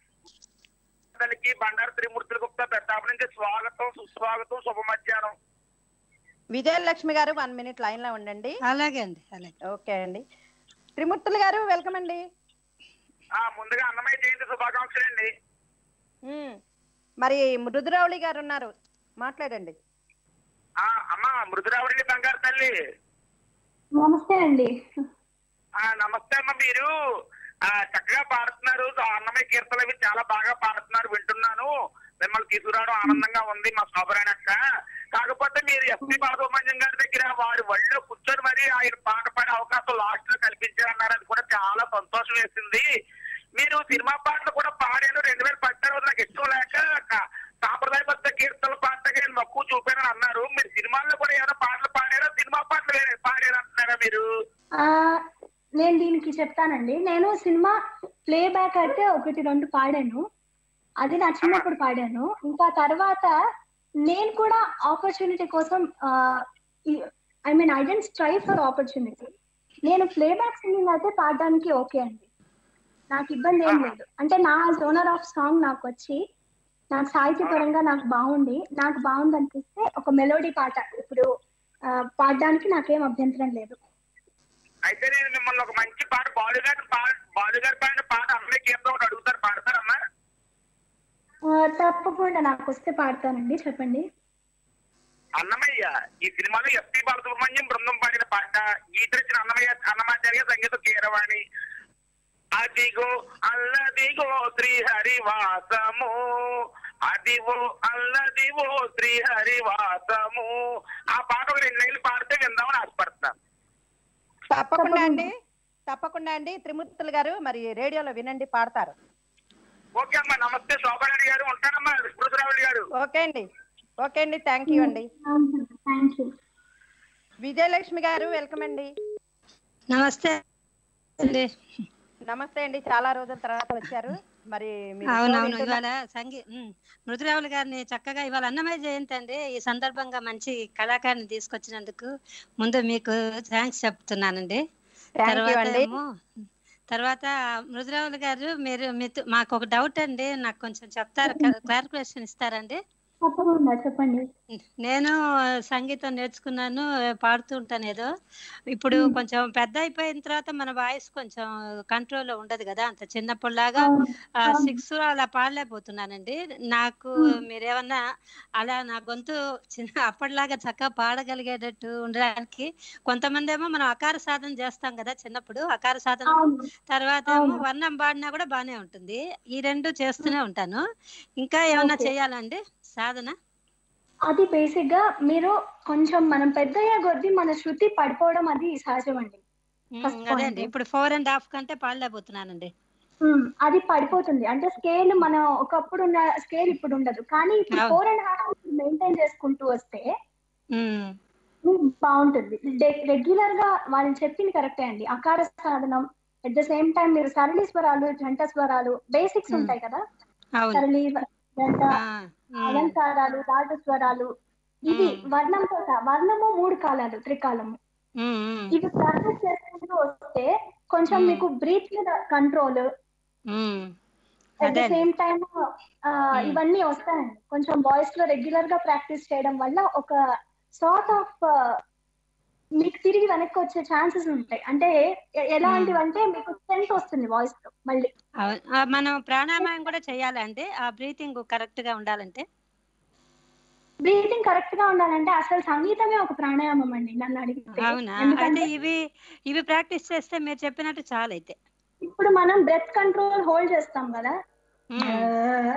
తల్లికి బండారు త్రిమూర్తుల గుప్తా పెద్దాపు నుంచి స్వాగతం సుస్వాగతం శుభ మధ్యాహ్నం విజయలక్ష్మి గారు వన్ మినిట్ లైన్ లో ఉండండి అలాగే అండి అలాగే ఓకే అండి త్రిమూర్తులు గారు వెల్కమ్ అండి ఆ ముందుగా అన్నమయ్య జయంతి శుభాకాంక్షలు అండి ఉమ్, మరి మృదురావళి గారు ఉన్నారు మాట్లాడండి ఆ అమ్మ మృదురావుడి బంగారు తల్లి నమస్తే అండి ఆ నమస్తే అమ్మ మీరు ఆ చక్కగా పాడుతున్నారు అన్నమయ్య కీర్తనలు అవి చాలా బాగా పాడుతున్నారు వింటున్నాను మిమ్మల్ని తీసుకురావడం ఆనందంగా ఉంది మా శోభరాణి అక్క కాకపోతే మీరు ఎస్పి బాలసుబ్రహ్మణ్యం గారి దగ్గర వారి ఒళ్ళో కూర్చొని మరి ఆయన పాట పాడే అవకాశం లాస్ట్ లో కల్పించారన్నారు అది కూడా చాలా సంతోషం వేసింది మీరు సినిమా పాటలు కూడా పాడారు రెండు వేల పద్నాలుగు నాకు ఇష్టం లేక క- సాంప్రదాయబద్ధ కీర్తనలు పాటగా నేను మక్కువ చూపానని అన్నారు మీరు సినిమాల్లో కూడా ఏమైనా పాటలు పాడారా సినిమా పాటలు వేరే పాడారు అంటున్నారా మీరు ఆ, నేను దీనికి చెప్తానండి నేను సినిమా ప్లే బ్యాక్ అయితే ఒకటి రెండు పాడాను అది నా చిన్నప్పుడు పాడాను ఇంకా తర్వాత నేను కూడా ఆపర్చునిటీ కోసం I mean I didn't strive for opportunity నేను ప్లే బ్యాక్ సింగింగ్ అయితే పాడడానికి ఓకే అండి నాకు ఇబ్బంది ఏం లేదు అంటే నా జోనర్ ఆఫ్ సాంగ్ నాకు వచ్చి నాకు సాహిత్య పరంగా నాకు బాగుంది నాకు బాగుంది అనిపిస్తే ఒక మెలోడీ పాట ఇప్పుడు ఆ, పాడడానికి నాకేం అభ్యంతరం లేదు అయితే నేను మిమ్మల్ని ఒక మంచి పాట బాలుగారి పాట బాలుగారి పాడిన పాట అమ్మాయి కీర్తన ఒకటి అడుగుతారు పాడతారమ్మా ఆ, తప్పకుండా నాకు వస్తే పాడతానండి చెప్పండి అన్నమయ్య ఈ సినిమాలో ఎస్పి బాలసుబ్రహ్మణ్యం బృందం పాడిన పాట గీత ఇచ్చిన అన్నమయ్య అన్నమాచార్య సంగీత కీరవాణి అదిగో అల్లదిగో శ్రీహరివాసము అదివో అల్లదివో శ్రీహరివాసము ఆ పాట ఒక రెండు నెలలు పాడితే విందామని ఆశపడుతున్నాను తప్పకుండా అండి తప్పకుండా అండి త్రిమూర్తులు గారు మరి రేడియోలో వినండి పాడతారు ఓకే అమ్మా నమస్తే శోభారాణి గారు ఉంటానమ్మా విష్ణురావులు గారు ఓకే అండి ఓకే అండి థ్యాంక్ యూ అండి thank you Vijayalakshmi garu welcome అండి నమస్తే అండి నమస్తే అండి చాలా రోజుల తర్వాత వచ్చారు మరి మీరు అవునవును వింటున్న- ఇవాళ సంగీ ఉమ్, మృదురావులు గారిని చక్కగా ఇవాళ అన్నమయ్య జయంతి అండి ఈ సందర్భంగా మంచి కళాకారిని తీసుకొచ్చినందుకు ముందు మీకు థ్యాంక్స్ చెప్తున్నానండి Thank you తర్వాత అండి ఏమో తర్వాత మృదురావులు గారు మీరు మీతో మాకు ఒక డౌట్ అండి నాకు కొంచెం చెప్తారు క్లారిఫికేషన్ ఇస్తారండి తప్పకుండా చెప్పండి నేను సంగీతం నేర్చుకున్నాను పాడుతూ ఉంటాను ఏదో ఇప్పుడు కొంచెం పెద్ద అయిపోయిన తర్వాత మన వాయిస్ కొంచెం కంట్రోల్ లో ఉండదు కదా అంత చిన్నప్పుడులాగా అవును, అవును. సిక్స్ అలా పాడలేకపోతున్నానండి నాకు మీరేమన్నా అలా నా గొంతు చిన్న అప్పటిలాగా చక్కగా పాడగలిగేటట్టు ఉండడానికి కొంతమంది ఏమో మనం అకార సాధన చేస్తాం కదా చిన్నప్పుడు అకార సాధన అవును. తర్వాత ఏమో అవును. వర్ణం పాడినా కూడా బానే ఉంటుంది ఈ రెండు చేస్తూనే ఉంటాను ఇంకా ఏమన్నా Okay. చేయాలండి సాధన అది బేసిక్ గా మీరు కొంచెం మనం పెద్దయ్యే కొద్దీ మన శృతి పడిపోవడం అది సహజం అండి ఉమ్, First అదే point. అండి ఇప్పుడు ఫోర్ అండ్ హాఫ్ కంటే పాడలేకపోతున్నానండి ఉమ్, అది పడిపోతుంది అంటే స్కేల్ మనం ఒకప్పుడు ఉన్న స్కేల్ ఇప్పుడు ఉండదు కానీ ఇప్పుడు అవును. ఫోర్ అండ్ హాఫ్ మెయింటైన్ చేసుకుంటూ వస్తే ఉమ్, ఉమ్, బాగుంటుంది రెగ్యులర్ గా వాళ్ళని చెప్పింది కరెక్టే అండి అకార సాధనం అట్ ద సేమ్ టైం మీరు సరళి స్వరాలు జంట స్వరాలు బేసిక్స్ Hmm. ఉంటాయి కదా అవును సరళి జంట ఆ, ఉమ్, అలంకారాలు రాజ స్వరాలు ఇవి Hmm. వర్ణంతో సహా. వర్ణము మూడు కాలాలు త్రికాలము ఉమ్, ఉమ్, ఇవి ప్రాక్టీస్ చేసుకుంటూ వస్తే కొంచెం Hmm. మీకు బ్రీత్ మీద కంట్రోల్ ఉమ్. అట్ అదే ద అండి. Same time Hmm. ఇవన్నీ వస్తాయండి కొంచెం వాయిస్ లో రెగ్యులర్ గా ప్రాక్టీస్ చేయడం వల్ల ఒక సార్ట్ ఆఫ్ మీకు తిరిగి వెనక్కి వచ్చే ఛాన్సెస్ ఉంటాయి అంటే ఎ- ఎలాంటివంటే మీకు సెన్స్ వస్తుంది వాయిస్ లో మళ్ళీ అవును. ఆ, మనం ప్రాణాయామం కూడా చేయాలండి ఆ బ్రీతింగ్ కరెక్ట్ గా ఉండాలంటే బ్రీతింగ్ కరెక్ట్ గా ఉండాలంటే అసలు సంగీతమే ఒక ప్రాణాయామం అండి నన్ను అడిగితే అవునా అయితే ఎందుకంటే ఇవి ఇవి ప్రాక్టీస్ చేస్తే మీరు చెప్పినట్టు చాలా అయితే ఇప్పుడు మనం బ్రెత్ కంట్రోల్ హోల్డ్ చేస్తాం కదా ఉమ్,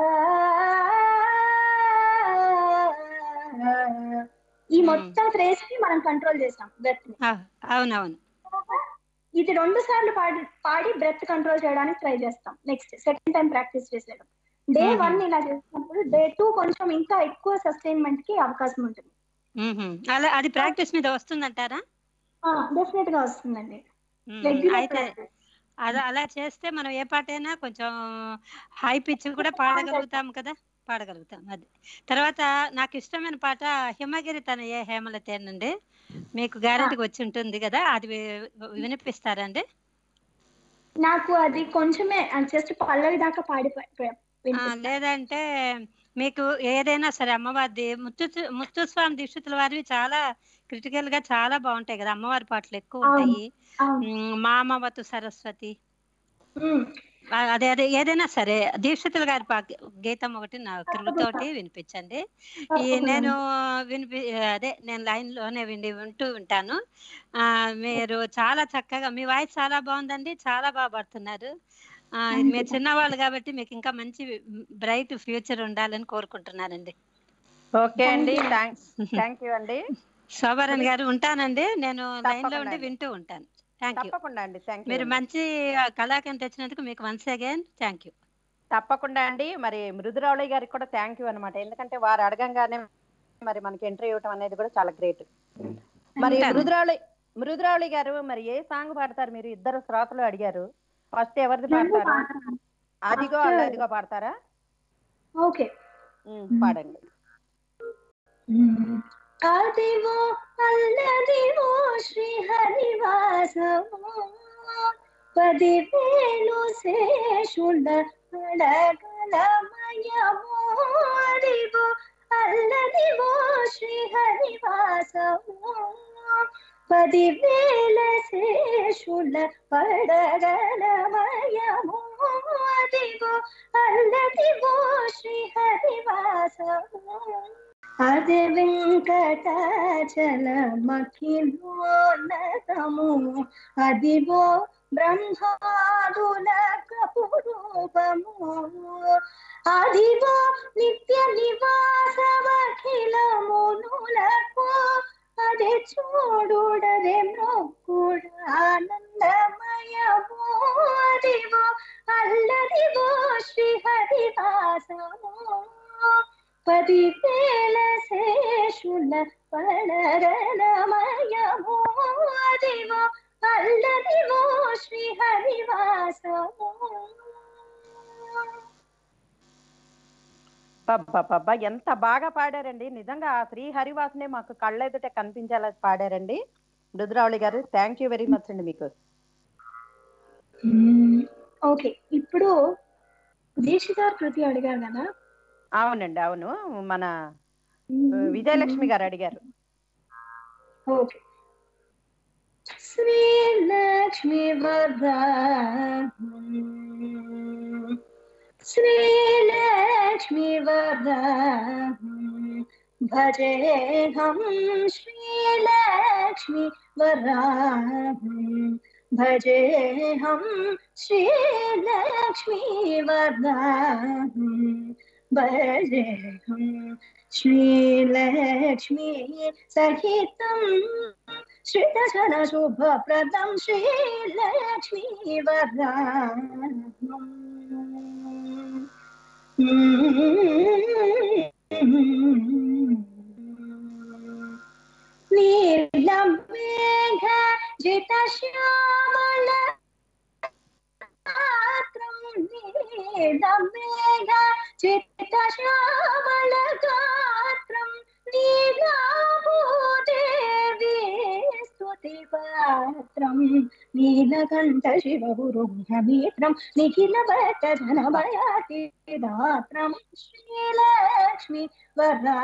ఈ మొత్తం ఫ్రేజ్ ని మనం కంట్రోల్ చేస్తాం బ్రెత్ ని ఆ, అవునవును ఇది రెండు సార్లు పాడి పాడి బ్రెత్ కంట్రోల్ చేయడానికి ట్రై చేస్తాం నెక్స్ట్ సెకండ్ టైం ప్రాక్టీస్ చేసేయడం డే Mhm. వన్ ఇలా చేసినప్పుడు డే టూ కొంచెం ఇంకా ఎక్కువ సస్టైన్మెంట్ కి అవకాశం ఉంటుంది ఉహుం. అలా అది ప్రాక్టీస్ మీద వస్తుందంటారా డెఫినెట్ గా వస్తుందండి ఉమ్, రెగ్యులర్ అయితే అది అలా చేస్తే మనం ఏ పాటైనా కొంచెం హై పిచ్ కూడా పాడగలుగుతాం కదా పాడగలుగుతాం అది తర్వాత నాకు ఇష్టమైన పాట హిమగిరి తన ఏ హేమలతేనండి మీకు గ్యారెంటీకి వచ్చి ఉంటుంది కదా అది వి- వినిపిస్తారండి నాకు అది కొంచెమే జస్ట్ పల్లవి దాకా పాడి ప- ప- ఆ, వినిపిస్తాను. లేదంటే మీకు ఏదైనా సరే అమ్మవారిది ముత్తు ముత్తుస్వామి దీక్షితుల వారివి చాలా క్రిటికల్ గా చాలా బాగుంటాయి కదా అమ్మవారి పాటలు ఎక్కువ అవును. ఉంటాయి అవును. ఉమ్, మామవతు సరస్వతి ఉమ్. ఆ, అదే అదే ఏదైనా సరే దీక్షితుల గారి పా- గీతం ఒకటి నా కృతోటి వినిపించండి ఈ తప్పకుండా. నేను వినిపి అదే నేను లైన్ లోనే విండి వింటూ ఉంటాను ఆ మీరు చాలా చక్కగా మీ వాయిస్ చాలా బాగుందండి చాలా బాగా పడుతున్నారు ఆ, మీరు చిన్నవాళ్ళు కాబట్టి మీకు ఇంకా మంచి బ్రైట్ ఫ్యూచర్ ఉండాలని కోరుకుంటున్నానండి ఓకే అండి థ్యాంక్స్ థ్యాంక్ యూ అండి శోభారాణి గారు ఉంటానండి నేను లైన్ లో తప్పకుండా ఉండి అండి. వింటూ ఉంటాను థ్యాంక్ యూ తప్పకుండా అండి థ్యాంక్ యూ మీరు మంచి కళాకారం తెచ్చినందుకు మీకు వన్స్ అగైన్ థ్యాంక్ యూ తప్పకుండా అండి మరి మృదురావుళి గారికి కూడా థ్యాంక్ యూ అనమాట ఎందుకంటే వారు అడగంగానే మరి మనకి ఎంట్రీ ఇవ్వటం అనేది కూడా చాలా గ్రేట్ మరి ఉంటాను. మృదురావుళి మృదురావుళి గారు మరి ఏ సాంగ్ పాడతారు మీరు ఇద్దరు శ్రోతలు అడిగారు ఫస్ట్ ఎవరిది రెండు పాడతారు పాటలు. అదిగో First- అలా అదిగో పాడతారా ఓకే ఉమ్, పాడండి అదివో అల్లదివో శ్రీహరివాసము పదివేలు శేషుల అడగలమయము అదివో అల్లదివో శ్రీహరివాసము పదివేల శేషుల పడగలమయము అదివో అల్లదివో శ్రీహరివాసము అదే వెంకటాచలమఖిలోన్నతము అదివో బ్రహ్మాదుల కపురూపము అదివో నిత్య నివాసమఖిలమునులకు అదే చూడుడదే మొక్కుడ ఆనందమయము అదివో అల్లదివో శ్రీహరివాసము పదివేల శేషుల పడగలమయము అదివో అల్లదివో శ్రీహరివాసము పబ్బా ఎంత బాగా పాడారండి నిజంగా ఆ శ్రీ హరివాసనే మాకు కళ్ళెదుట కనిపించేలా పాడారండి మృదురావుళి గారు థ్యాంక్ యూ వెరీ మచ్ అండి మీకు ఓకే ఇప్పుడు దీక్షితార్ కృతి అడిగారు కదా అవునండి అవును మన విజయలక్ష్మి గారు అడిగారు ఓకే శ్రీలక్ష్మి వరదా శ్రీలక్ష్మి వరదా భజేహం శ్రీలక్ష్మి వరాహం భజేహం శ్రీలక్ష్మి వరదాహం భజేహం శ్రీలక్ష్మి సహితం శ్రీదశన శుభప్రదం శ్రీలక్ష్మి వరదాహం నీలం మేఘ జిత శ్యామల గాత్రం నీలం మేఘ జిత శ్యామల గాత్రం నీలాభూదేవి స్తుతి పాత్రం నీలకంఠ శివ గురుమిత్రం నిఖిల భక్త జన భయాతి దాత్రం శ్రీలక్ష్మి వరా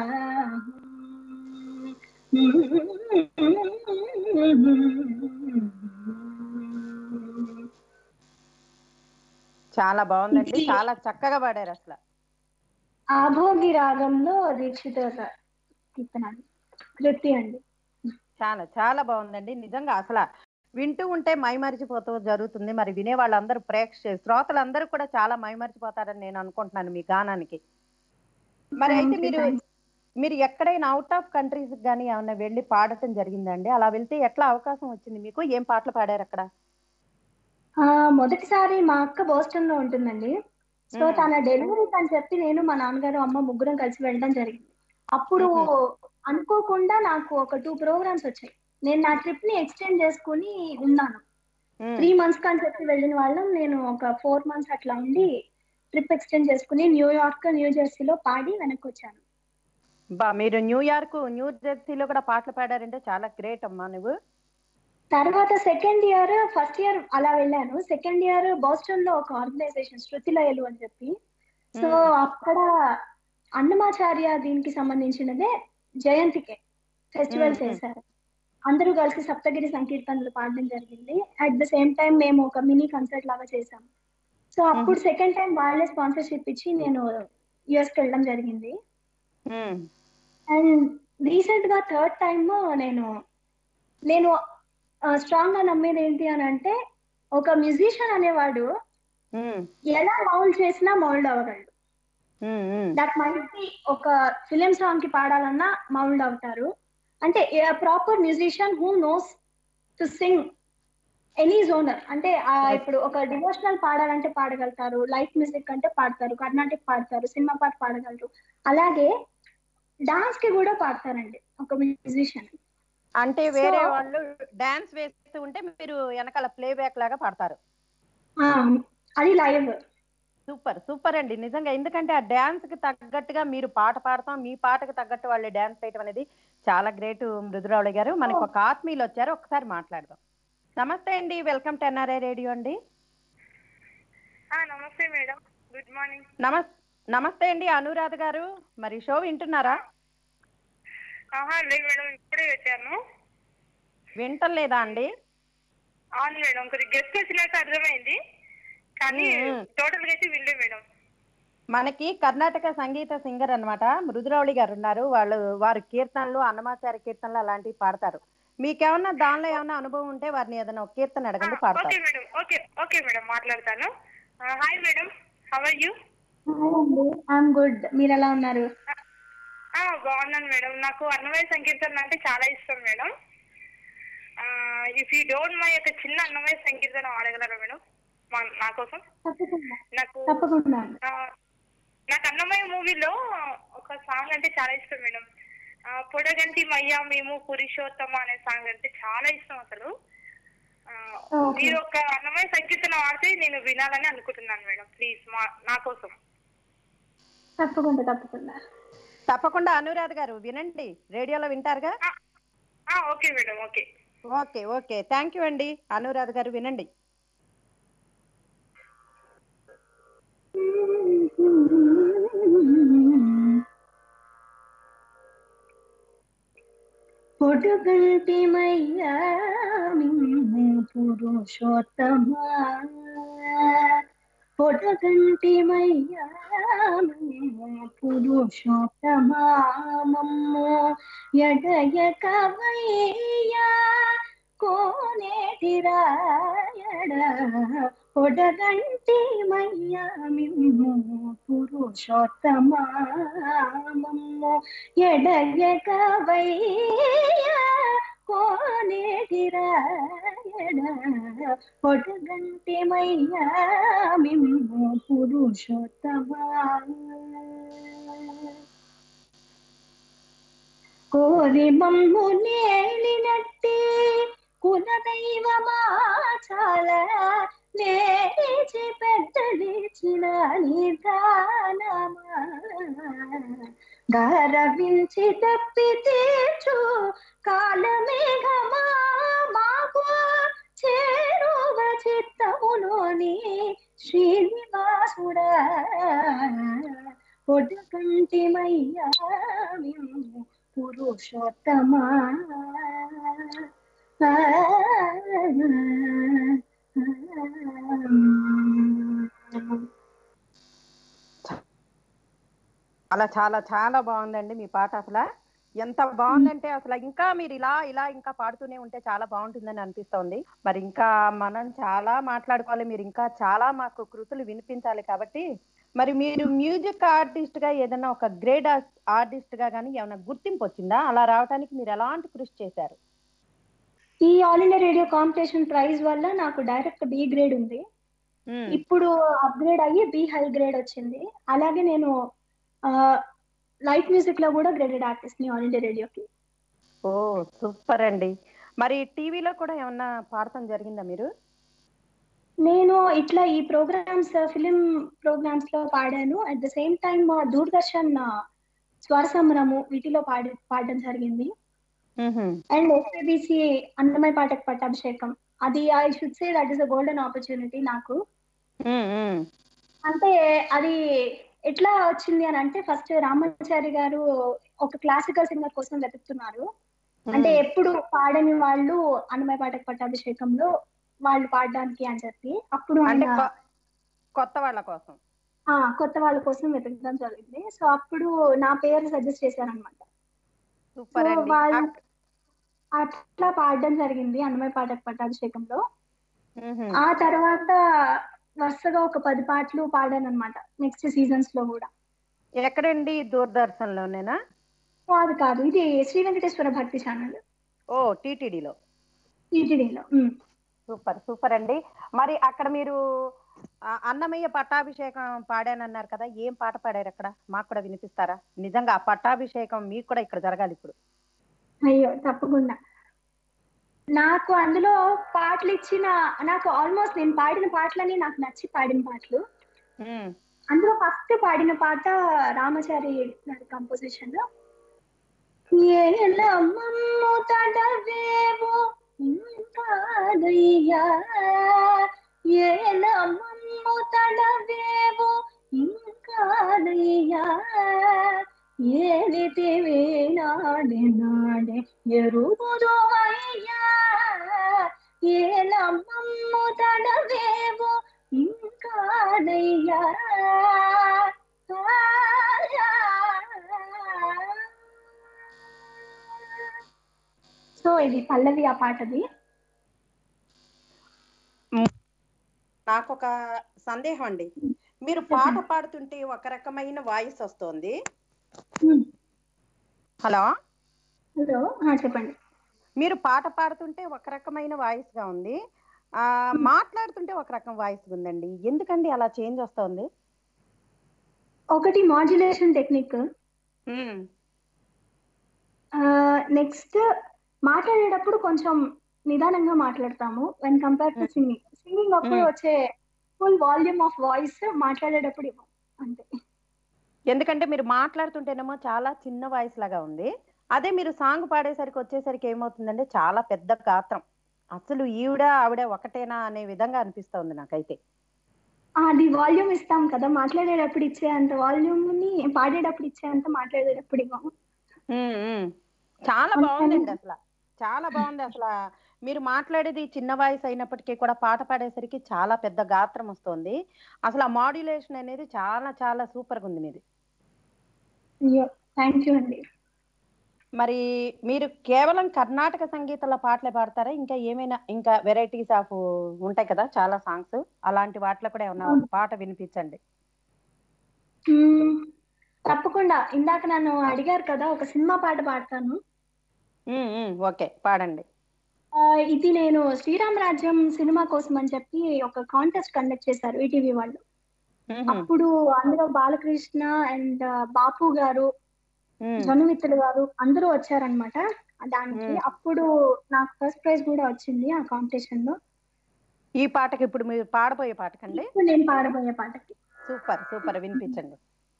చాలా బాగుందండి చాలా చక్కగా పాడారు అసలు ఆభోగి రాగంలో దీక్షిత కీర్తనాలు కృతి అండి చాలా చాలా బాగుందండి నిజంగా అసలు వింటూ ఉంటే మైమరిచిపోతూ జరుగుతుంది మరి వినే వాళ్ళందరూ ప్రేక్ష శ్రోతలందరూ కూడా చాలా మైమరిచిపోతారని నేను అనుకుంటున్నాను మీ గానానికి మరి అయితే Thank you, మీరు thank you. మీరు ఎక్కడైనా అవుట్ ఆఫ్ కంట్రీస్ కానీ ఏమైనా వెళ్ళి పాడటం జరిగిందండి అలా వెళ్తే ఎట్లా అవకాశం వచ్చింది మీకు ఏం పాటలు పాడారు అక్కడ ఆ మొదటిసారి మా అక్క బోస్టన్ లో ఉంటుందండి సో మ్మ్. తన డెలివరీ అని చెప్పి నేను మా నాన్నగారు అమ్మ ముగ్గురం కలిసి వెళ్ళడం జరిగింది అప్పుడు అనుకోకుండా నాకు ఒక టూ ప్రోగ్రామ్స్ వచ్చాయి నేను నా ట్రిప్ ని ఎక్స్టెండ్ చేసుకుని ఉన్నాను ఉమ్. త్రీ మంత్స్ కని చెప్పి వెళ్ళిన వాళ్ళం నేను ఒక ఫోర్ మంత్స్ అట్లా ఉండి ట్రిప్ ఎక్స్టెండ్ చేసుకుని న్యూయార్క్ న్యూ జెర్సీలో పాడి వెనక్కి వచ్చాను బా మీరు న్యూయార్క్ న్యూ జెర్సీలో కూడా పాటలు పాడారంటే చాలా గ్రేట్ అమ్మా నువ్వు తర్వాత సెకండ్ ఇయర్ ఫస్ట్ ఇయర్ అలా వెళ్ళాను సెకండ్ ఇయర్ బోస్టన్ లో ఒక ఆర్గనైజేషన్ శృతిలయలు అని చెప్పి సో మ్మ్. అక్కడ అన్నమాచార్య దీనికి సంబంధించినదే జయంతికే ఫెస్టివల్ మ్మ్. చేశారు అందరూ కలిసి సప్తగిరి సంకీర్తనలు పాడడం జరిగింది అట్ ద సేమ్ టైం మేము ఒక మినీ కన్సర్ట్ లాగా చేసాం సో అప్పుడు సెకండ్ టైం వాళ్ళే స్పాన్సర్షిప్ ఇచ్చి నేను యుఎస్కి వెళ్ళడం జరిగింది ఉమ్, అండ్ రీసెంట్ గా థర్డ్ టైమ్ నేను నేను స్ట్రాంగ్ గా నమ్మేది ఏంటి అని అంటే ఒక మ్యూజిషియన్ అనేవాడు ఉమ్, ఎలా మౌల్డ్ చేసినా మౌల్డ్ అవ్వగలడు um, um. That might be ఒక ఫిలిం సాంగ్ కి పాడాలన్నా మౌల్డ్ అవుతారు అంటే proper musician who knows to sing any genre అంటే ఆ ఇప్పుడు ఒక డివోషనల్ పాడాలంటే పాడగలుగుతారు లైట్ మ్యూజిక్ అంటే పాడతారు కర్ణాటిక్ పాడతారు సినిమా పాట పాడగలరు అలాగే డాన్స్ కి కూడా పాడతారండి ఒక మ్యూజిషియన్ అంటే వేరే So- వాళ్ళు డాన్స్ వేస్తూ ఉంటే మీరు వెనకాల ప్లేబ్యాక్ లాగా పాడతారు అది లైవ్ సూపర్ సూపర్ అండి నిజంగా ఎందుకంటే ఆ డాన్స్ కి తగ్గట్టుగా మీరు పాట పాడతాం మీ పాటకు తగ్గట్టు వాళ్ళు డాన్స్ చేయడం అనేది చాలా గ్రేట్ మృదురావుడి గారు మనకు ఒక ఆత్మీయులు వచ్చారు ఒకసారి మాట్లాడదాం నమస్తే అండి వెల్కమ్ టు ఎన్ఆర్ఐ రేడియో అండి నమస్తే మేడం గుడ్ మార్నింగ్ నమస్ నమస్తే అండి అనురాధ గారు మరి షో వింటున్నారా ఆహా లేదు మేడం ఇప్పుడే వచ్చాను వింటలేదా అండి అవును మేడం కొద్దిగా గెస్ట్ వచ్చినాక అర్థమైంది కానీ మ్మ్. టోటల్ గా అయితే వినలే మేడం మనకి కర్ణాటక సంగీత సింగర్ అన్నమాట మృదురావుడి గారు ఉన్నారు వాళ్ళు వారు కీర్తనలు అన్నమాచారి కీర్తనలు అలాంటివి పాడతారు మీకేమన్నా దానిలో ఏమన్నా అనుభవం ఉంటే వారిని ఏదైనా ఒక కీర్తన అడగండి ఓకే పాడతారు మేడం ఓకే ఓకే మేడం మాట్లాడతాను hi madam how are you I'm good మీరు ఎలా ఉన్నారు బాగున్నాను మేడం నాకు అన్నమయ్య సంకీర్తన అంటే చాలా ఇష్టం madam if you don't mind ఒక చిన్న అన్నమయ్య సంకీర్తన ఆడగలరా మేడం మా- నా కోసం తప్పకుండా నాకు తప్పకుండా ఆ, నాకు అన్నమయ్య మూవీలో ఒక సాంగ్ అంటే చాలా ఇష్టం మేడం ఆ, పొడగంటి మయ్యా మేము పురుషోత్తమ అనే సాంగ్ అంటే చాలా ఇష్టం అసలు ఆ, Okay. మీరు ఒక అన్నమయ్య సంకీర్తన ఆడితే నేను వినాలని అనుకుంటున్నాను మేడం ప్లీజ్ మా నా కోసం తప్పకుండా తప్పకుండా తప్పకుండా అనురాధ గారు వినండి రేడియోలో వింటారుగా ఆ, ఆ, okay madam okay okay okay thank you అండి అనురాధ గారు వినండి పొడుగంటి మయ్యా మిమ్ము పురుషోత్తమా పొడగంటి మయ్యా మిమ్ము పురుషోత్తమా మమ్ము ఎడయక వయ్యా కోనేటిరాయడ పొడగంటి మయ్యా మిమ్ము పురుషోత్తమా మమ్ము ఎడయక వయ్యా కోనేటిరాయడ పొడగంటి మయ్యా మిమ్ము పురుషోత్తమా కోరి మమ్ము నేలినట్టి కులదైవమా చాలా లేచి పెద్దలిచిన నిదానమా గరవించి తప్పి తీర్చు కాలమేఘమా మాకు చేరువ చిత్తములోని శ్రీనివాసుడా పొడకంటి మయ్యా మిమ్ము పురుషోత్తమా అలా చాలా చాలా బాగుందండి మీ పాట అసలు ఎంత బాగుందంటే అసలు ఇంకా మీరు ఇలా ఇలా ఇంకా పాడుతూనే ఉంటే చాలా బాగుంటుందని అనిపిస్తోంది మరి ఇంకా మనం చాలా మాట్లాడుకోవాలి మీరు ఇంకా చాలా మాకు కృతులు వినిపించాలి కాబట్టి మరి మీరు మ్యూజిక్ ఆర్టిస్ట్ గా ఏదైనా ఒక గ్రేట్ ఆర్టిస్ట్ గా కానీ ఏమైనా గుర్తింపు వచ్చిందా అలా రావడానికి మీరు ఎలాంటి కృషి చేశారు ఈ all India radio competition prize వల్ల నాకు డైరెక్ట్ బి గ్రేడ్ ఉంది ఉమ్, ఇప్పుడు అప్గ్రేడ్ అయ్యి బి హై గ్రేడ్ వచ్చింది అలాగే నేను లైట్ మ్యూజిక్ లో కూడా గ్రేడెడ్ ఆర్టిస్ట్ ని ఆల్ ఇండియా రేడియోకి ఓ సూపర్ అండి మరి టీవీలో కూడా ఏమన్నా పాడటం జరిగిందా మీరు నేను ఇట్లా ఈ ప్రోగ్రామ్స్ ఫిలిం ప్రోగ్రామ్స్ లో పాడాను at the same time Doordarshan స్వర సమరము వీటిలో పాడి పాడడం జరిగింది ఉహుం, అండ్ ఎస్ఏబిసి అన్నమయ్య పాటకు పట్టాభిషేకం అది I should say that is a golden opportunity నాకు ఉమ్, ఉమ్, అంటే అది ఎట్లా వచ్చింది అని అంటే ఫస్ట్ రామాచారి గారు ఒక క్లాసికల్ సింగర్ కోసం వెతుకుతున్నారు అంటే ఎప్పుడు పాడని వాళ్ళు అన్నమయ్య పాటకు పట్టాభిషేకంలో వాళ్ళు పాడడానికి అని చెప్పి అప్పుడు అంటే ఆయన కొ- కొత్త వాళ్ళ కోసం ఆ, కొత్త వాళ్ళ కోసం వెతకడం జరిగింది సో అప్పుడు నా పేరు సజెస్ట్ చేశారనమాట సూపర్ సో అండి వాళ్ళు అక్- అట్లా పాడడం జరిగింది అన్నమయ్య పాటకు పట్టాభిషేకంలో మ్హూ. ఆ తర్వాత వరుసగా ఒక పది పాటలు పాడాను అనమాట నెక్స్ట్ సీజన్స్ లో కూడా ఎక్కడండి దూరదర్శన్ లోనేనా కాదు కాదు ఇది శ్రీ వెంకటేశ్వర భక్తి ఛానల్ ఓ టీటీడీలో టీటీడీలో సూపర్ సూపర్ అండి మరి అక్కడ మీరు ఆ, అన్నమయ్య పట్టాభిషేకం పాడానన్నారు కదా ఏం పాట పాడారు అక్కడ మాకు కూడా వినిపిస్తారా నిజంగా ఆ పట్టాభిషేకం మీకు కూడా ఇక్కడ జరగాలి ఇప్పుడు అయ్యో తప్పకుండా నాకు అందులో పాటలు ఇచ్చిన నాకు ఆల్మోస్ట్ నేను పాడిన పాటలన్నీ నాకు నచ్చి పాడిన పాటలు మ్. అందులో ఫస్ట్ పాడిన పాట రామచారి గారి కంపోజిషన్ లో ఏలమ్మమ్ము తడవేవో ఇంకాదయ్యా ఏలమ్మమ్ము తడవేవో ఇంకాదయ్యా ఏలితివే నాడే నాడే ఎరుగుదు అయ్యా ఏలమ్మమ్ము తడవేవో ఇంకాదయ్యా సో ఇది పల్లవి ఆ పాటది నాకు ఒక సందేహం అండి మీరు పాట పాడుతుంటే ఒక రకమైన వాయిస్ వస్తోంది హలో హలో చెప్పండి మీరు పాట పాడుతుంటే ఒక రకమైన వాయిస్ గా ఉంది ఆ మాట్లాడుతుంటే ఒక రకం వాయిస్ ఉందండి ఎందుకండి అలా చేంజ్ వస్తోంది ఒకటి మాడ్యులేషన్ టెక్నిక్ మ్. నెక్స్ట్ మాట్లాడేటప్పుడు కొంచెం నిదానంగా మాట్లాడతాము when compare to singing singing అప్పుడు Hmm. వచ్చే ఫుల్ వాల్యూమ్ ఆఫ్ వాయిస్ మాట్లాడేటప్పుడు ఇవ్వం అంతే ఎందుకంటే మీరు మాట్లాడుతుంటేనేమో చాలా చిన్న వాయిస్ లాగా ఉంది అదే మీరు సాంగ్ పాడేసరికి వచ్చేసరికి ఏమవుతుందంటే చాలా పెద్ద గాత్రం అసలు ఈవిడ ఆవిడ ఒకటేనా అనే విధంగా అనిపిస్తోంది నాకైతే అది వాల్యూమ్ ఇస్తాం కదా మాట్లాడేటప్పుడు ఇచ్చే అంత వాల్యూమ్ ని పాడేటప్పుడు ఇచ్చే అంత మాట్లాడేటప్పుడు ఇవ్వము ఉమ్, ఉమ్. చాలా అందుకని- బాగుందండి అసలు చాలా బాగుంది అసలు మీరు మాట్లాడేది చిన్న వాయిస్ అయినప్పటికీ కూడా పాట పాడేసరికి చాలా పెద్ద గాత్రం వస్తుంది అసలు ఆ మాడ్యులేషన్ అనేది చాలా చాలా సూపర్ గా ఉంది మీది థ్యాంక్ యూ అండి మరి మీరు కేవలం కర్ణాటక సంగీతంలో పాటలే పాడతారా ఇంకా ఏమైనా ఇంకా వెరైటీస్ ఆఫ్ ఉంటాయి కదా చాలా సాంగ్స్ అలాంటి వాటిలో కూడా ఏమన్నా ఒక పాట వినిపించండి మ్మ్. తప్పకుండా ఇందాక నన్ను అడిగారు కదా ఒక సినిమా పాట పాడతాను ఉమ్, ఉమ్, ఓకే పాడండి ఆ, ఇది నేను శ్రీరామ్ రాజ్యం సినిమా కోసం అని చెప్పి ఒక కాంటెస్ట్ కండక్ట్ చేశారు ఈటీవీ వాళ్ళు ఉహుం, అప్పుడు అందులో బాలకృష్ణ అండ్ బాపు గారు ఉమ్, జనుమిత్రులు గారు అందరూ వచ్చారనమాట దానికి మ్మ్. అప్పుడు నాకు ఫస్ట్ ప్రైజ్ కూడా వచ్చింది ఆ కాంపిటీషన్ లో ఈ పాటకి ఇప్పుడు మీరు పాడబోయే పాటకండి ఇప్పుడు నేను పాడబోయే పాటకి సూపర్ సూపర్ వినిపించండి